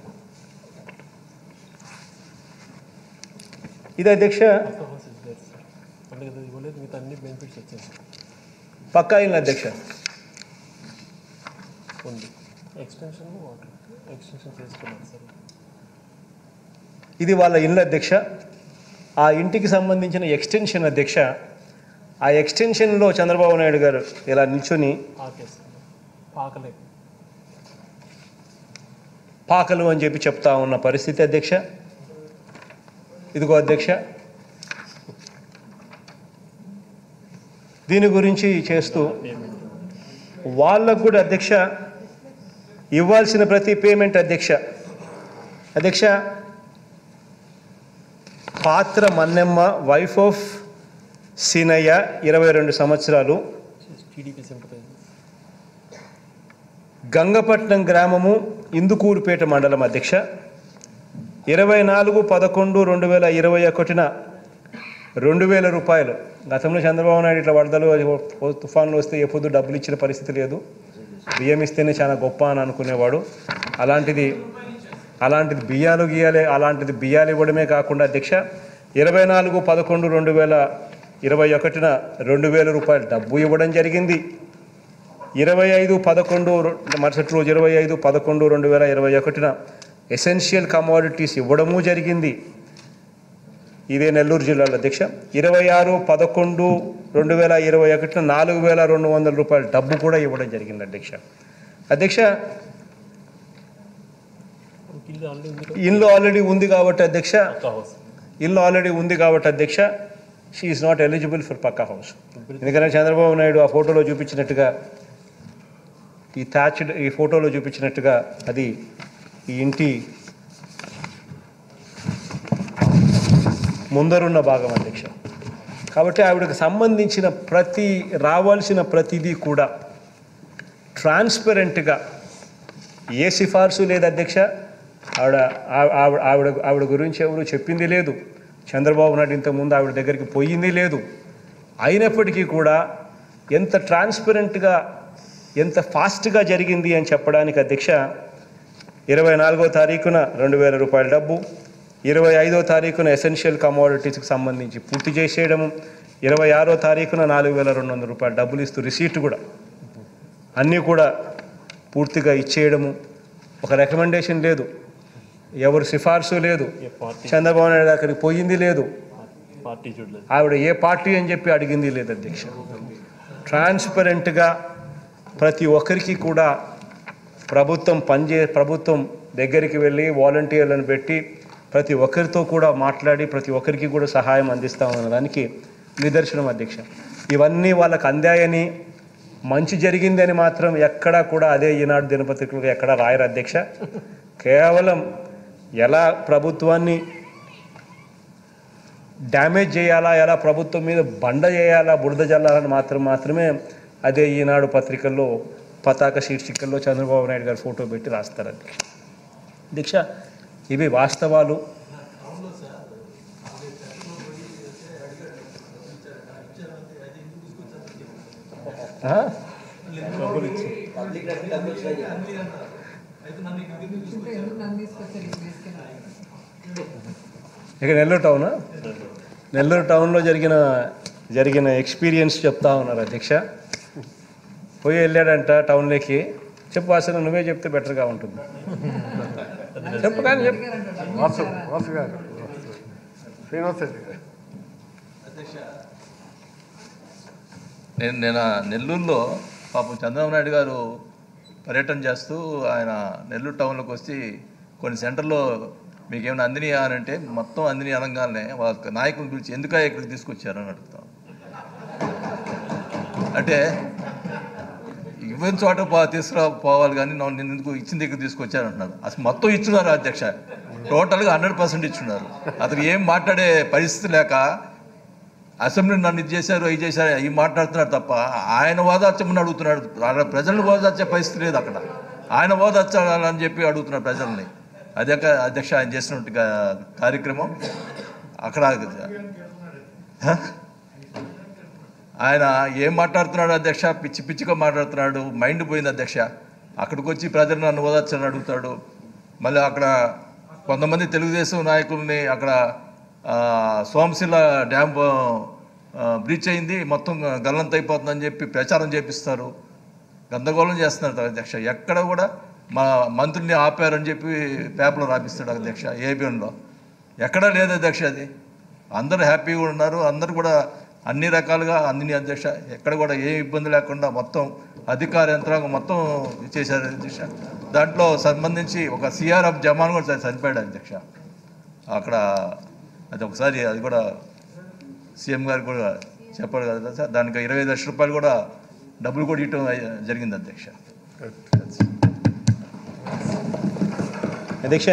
ఇది అధ్యక్ష pucca house is there sir అందుకే అది ఇవ్వలేదు మిగతా అన్ని బెనిఫిట్స్ వచ్చాయి సార్ పక్కా ఇల్లు అధ్యక్ష ఉంది ఎక్స్టెన్షన్ వాటర్ ఎక్స్టెన్షన్ చేసుకున్నారు సార్ ఇది వాళ్ళ ఇల్లు అధ్యక్ష ఆ ఇంటికి సంబంధించిన ఎక్స్టెన్షన్ అధ్యక్ష ఆ ఎక్స్టెన్షన్లో చంద్రబాబు నాయుడు గారు ఇలా నిల్చొని ఆకేస్తారు పాకలే పాకలు అని చెప్పి చెప్తా ఉన్న పరిస్థితి అధ్యక్ష ఇదిగో అధ్యక్ష దీని గురించి చేస్తూ వాళ్ళకు కూడా అధ్యక్ష ఇవ్వాల్సిన ప్రతి పేమెంట్ అధ్యక్ష అధ్యక్ష పాత్ర మన్నెమ్మ వైఫ్ ఆఫ్ సీనయ్య ఇరవై రెండు సంవత్సరాలు టీడీపీ సింపటైజర్స్ గంగపట్నం గ్రామము ఇందుకూరుపేట మండలం అధ్యక్ష ఇరవై నాలుగు పదకొండు రెండు వేల ఇరవై ఒకటిన రెండు వేల రూపాయలు గతంలో చంద్రబాబు నాయుడు ఇట్లా వరదలు తుఫాన్లు వస్తే ఎప్పుడు డబ్బులు ఇచ్చిన పరిస్థితి లేదు బియ్యం ఇస్తేనే చాలా గొప్ప అని అనుకునేవాడు అలాంటిది అలాంటిది బియ్యాలు గీయాలి అలాంటిది బియ్యాలు ఇవ్వడమే కాకుండా అధ్యక్ష ఇరవై నాలుగు పదకొండు రెండు వేల ఇరవై ఒకటిన రెండు వేల రూపాయలు డబ్బు ఇవ్వడం జరిగింది ఇరవై ఐదు పదకొండు మరుసటి రోజు ఇరవై ఐదు పదకొండు రెండు వేల ఇరవై ఒకటిన ఎసెన్షియల్ కమోడిటీస్ ఇవ్వడము జరిగింది ఇదే నెల్లూరు జిల్లాలో అధ్యక్ష ఇరవై ఆరు పదకొండు రెండు వేల ఇరవై ఒకటిన నాలుగు వేల రెండు వందల రూపాయల డబ్బు కూడా ఇవ్వడం జరిగింది అధ్యక్ష అధ్యక్ష ఇల్లు ఆల్రెడీ ఉంది కదా ఇల్లు ఆల్రెడీ ఉంది కాబట్టి అధ్యక్ష పక్కా హౌస్ ఇల్లు ఆల్రెడీ ఉంది కాబట్టి అధ్యక్ష she is not eligible for pucca house ఎందుకంటే చంద్రబాబు నాయుడు ఆ ఫోటోలో చూపించినట్టుగా ఈ థ్యాచ్డ్ ఈ ఫోటోలో చూపించినట్టుగా అది ఈ ఇంటి ముందరున్న భాగం అధ్యక్ష కాబట్టి ఆవిడకు సంబంధించిన ప్రతి రావాల్సిన ప్రతిదీ కూడా ట్రాన్స్పరెంట్గా ఏ సిఫార్సు లేదు అధ్యక్ష ఆవిడ ఆ- ఆవిడ ఆవిడ ఆవిడ గురించి ఎవరు చెప్పింది లేదు చంద్రబాబు నాయుడు ఇంతకుముందు ఆవిడ దగ్గరికి పోయింది లేదు అయినప్పటికీ కూడా ఎంత ట్రాన్స్పరెంట్గా ఎంత ఫాస్ట్గా జరిగింది అని చెప్పడానికి అధ్యక్ష ఇరవై నాలుగో తారీఖున రెండు వేల రూపాయల డబ్బు ఇరవై ఐదో తారీఖున ఎసెన్షియల్ కమోడిటీస్కి సంబంధించి పూర్తి చేసేయడము ఇరవై ఆరో తారీఖున నాలుగు వేల రెండు వందల రూపాయల డబ్బులు ఇస్తూ రిసీట్ కూడా అన్నీ కూడా పూర్తిగా ఇచ్చేయడము ఒక రికమెండేషన్ లేదు ఎవరు సిఫార్సు లేదు ఏ పార్టీ చంద్రబాబు నాయుడు అక్కడికి పోయింది లేదు పార్టీ చూడలేదు ఆవిడ ఏ పార్టీ అని చెప్పి అడిగింది లేదు అధ్యక్ష ట్రాన్స్పరెంట్గా ప్రతి ఒక్కరికి కూడా ప్రభుత్వం పనిచే ప్రభుత్వం దగ్గరికి వెళ్ళి వాలంటీర్లను పెట్టి ప్రతి ఒక్కరితో కూడా మాట్లాడి ప్రతి ఒక్కరికి కూడా సహాయం అందిస్తామన్న దానికి నిదర్శనం అధ్యక్ష ఇవన్నీ వాళ్ళకు అందాయని మంచి జరిగిందని మాత్రం ఎక్కడా కూడా అదే ఈనాడు దినపత్రికలు ఎక్కడా రాయరు అధ్యక్ష కేవలం ఎలా ప్రభుత్వాన్ని డ్యామేజ్ చేయాలా ఎలా ప్రభుత్వం మీద బండ చేయాలా బురద జల్లాలని మాత్రం మాత్రమే అదే ఈనాడు పత్రికల్లో పతాక శీర్షికల్లో చంద్రబాబు నాయుడు గారు ఫోటో పెట్టి రాస్తారు అధ్యక్ష దీక్ష ఇవి వాస్తవాలు ఆ? డబ్బులు ఇచ్చి ఇంకా ఎందుకు నన్ను తీసుకొచ్చారు ఇక్కడ తీసుకెళ్ళాలి ఇక నెల్లూరు టౌనా నెల్లూరు టౌన్లో జరిగిన జరిగిన ఎక్స్పీరియన్స్ చెప్తా ఉన్నారు అధ్యక్ష పోయి వెళ్ళాడంట టౌన్లోకి చెప్పు అసలు నువ్వే చెప్తే బెటర్గా ఉంటుంది చెప్పు కానీ చెప్పు అడిగారంట డబ్బులు వాసు ఇచ్చారా? వాసు గారు శ్రీనివాస్ రెడ్డి గారు నేను నేను ఆ నెల్లూరులో పాపం చంద్రబాబు నాయుడు గారు పర్యటన చేస్తూ ఆయన నెల్లూరు టౌన్లోకి వచ్చి కొన్ని సెంటర్లో మీకు ఏమైనా అందినయా అని అంటే మొత్తం అందిని అనగానే వాళ్ళ నాయకులను పిలిచి ఎందుక ఇక్కడికి తీసుకొచ్చారు అని అడుగుతాం అంటే ఇవ్వని చోట పో తీసుకురా పోవాలి కానీ నన్ను నేను ఎందుకు ఇచ్చిన దగ్గర తీసుకొచ్చారు అంటున్నారు అసలు మొత్తం ఇచ్చున్నారు అధ్యక్ష టోటల్గా హండ్రెడ్ పర్సెంట్ ఇచ్చున్నారు అతను ఏం మాట్లాడే పరిస్థితి లేక అసెంబ్లీ నన్ను ఇది చేశారు ఇది చేశారు ఇవి మాట్లాడుతున్నాడు తప్ప ఆయన ఓదార్చమని అడుగుతున్నాడు ఆడ ప్రజలను ఓదార్చే పరిస్థితి లేదు అక్కడ ఆయన ఓదార్చాలని చెప్పి అడుగుతున్నాడు ప్రజల్ని అదే క- అధ్యక్ష ఆయన చేసినట్టు కా- కార్యక్రమం అక్కడ హ? ఆయన ఏం మాట్లాడుతున్నాడు అధ్యక్ష పిచ్చి పిచ్చిగా మాట్లాడుతున్నాడు మైండ్ పోయింది అధ్యక్ష అక్కడికి వచ్చి ప్రజలు నన్ను ఓదార్చని అడుగుతాడు మళ్ళీ అక్కడ కొంతమంది తెలుగుదేశం నాయకుల్ని అక్కడ ఆ, సోమశిల డ్యామ్ ఆ, బ్రీచ్ అయింది మొత్తం గల్లంత అయిపోతుందని చెప్పి ప్రచారం చేపిస్తారు గందరగోళం చేస్తున్నారు అధ్యక్ష ఎక్కడ కూడా మా మంత్రుల్ని ఆపారని చెప్పి పేపర్లో రాపిస్తాడు అధ్యక్ష ఏబిఎన్లో ఎక్కడా లేదు అధ్యక్ష అది అందరూ హ్యాపీగా ఉన్నారు అందరూ కూడా అన్ని రకాలుగా అన్ని అధ్యక్ష ఎక్కడ కూడా ఏ ఇబ్బంది లేకుండా మొత్తం అధికార యంత్రాంగం మొత్తం చేశారు అధ్యక్ష దాంట్లో సంబంధించి ఒక సిఆర్ఎఫ్ జవాన్ కూడా చ- చనిపోయాడు అధ్యక్ష అక్కడ అది ఒకసారి అది కూడా సీఎం గారు కూడా చెప్పాడు కదా సార్ దానికి ఇరవై ఐదు లక్షల రూపాయలు కూడా డబ్బులు కూడా ఇవ్వటం అయ్య- జరిగింది అధ్యక్ష అధ్యక్ష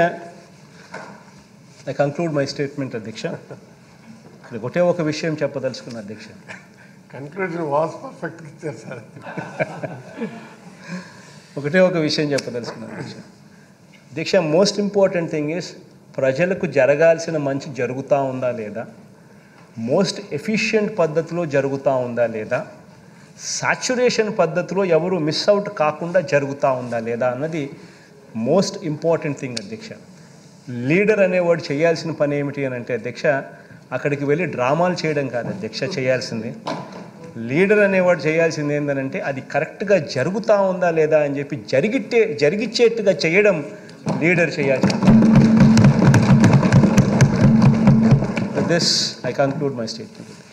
ఐ కంక్లూడ్ మై స్టేట్మెంట్ అధ్యక్ష ఇక్కడ ఒకటే ఒక విషయం చెప్పదలుచుకున్నా అధ్యక్ష కన్క్లూజన్ వాస్ పర్ఫెక్ట్ ఇచ్చారు సార్ ఒకటే ఒక విషయం చెప్పదలుచుకున్నా అధ్యక్ష అధ్యక్ష మోస్ట్ ఇంపార్టెంట్ థింగ్ ఇస్ ప్రజలకు జరగాల్సిన మంచి జరుగుతూ ఉందా లేదా మోస్ట్ ఎఫిషియంట్ పద్ధతిలో జరుగుతూ ఉందా లేదా సాచురేషన్ పద్ధతిలో ఎవరు మిస్ అవుట్ కాకుండా జరుగుతూ ఉందా లేదా అన్నది మోస్ట్ ఇంపార్టెంట్ థింగ్ అధ్యక్ష లీడర్ అనేవాడు చేయాల్సిన పని ఏమిటి అని అంటే అధ్యక్ష అక్కడికి వెళ్ళి డ్రామాలు చేయడం కాదు అధ్యక్ష చేయాల్సింది లీడర్ అనేవాడు చేయాల్సింది ఏంటంటే అది కరెక్ట్గా జరుగుతూ ఉందా లేదా అని చెప్పి జరిగిట్టే జరిగిచ్చేట్టుగా చేయడం లీడర్ చేయాల్సింది this I conclude my statement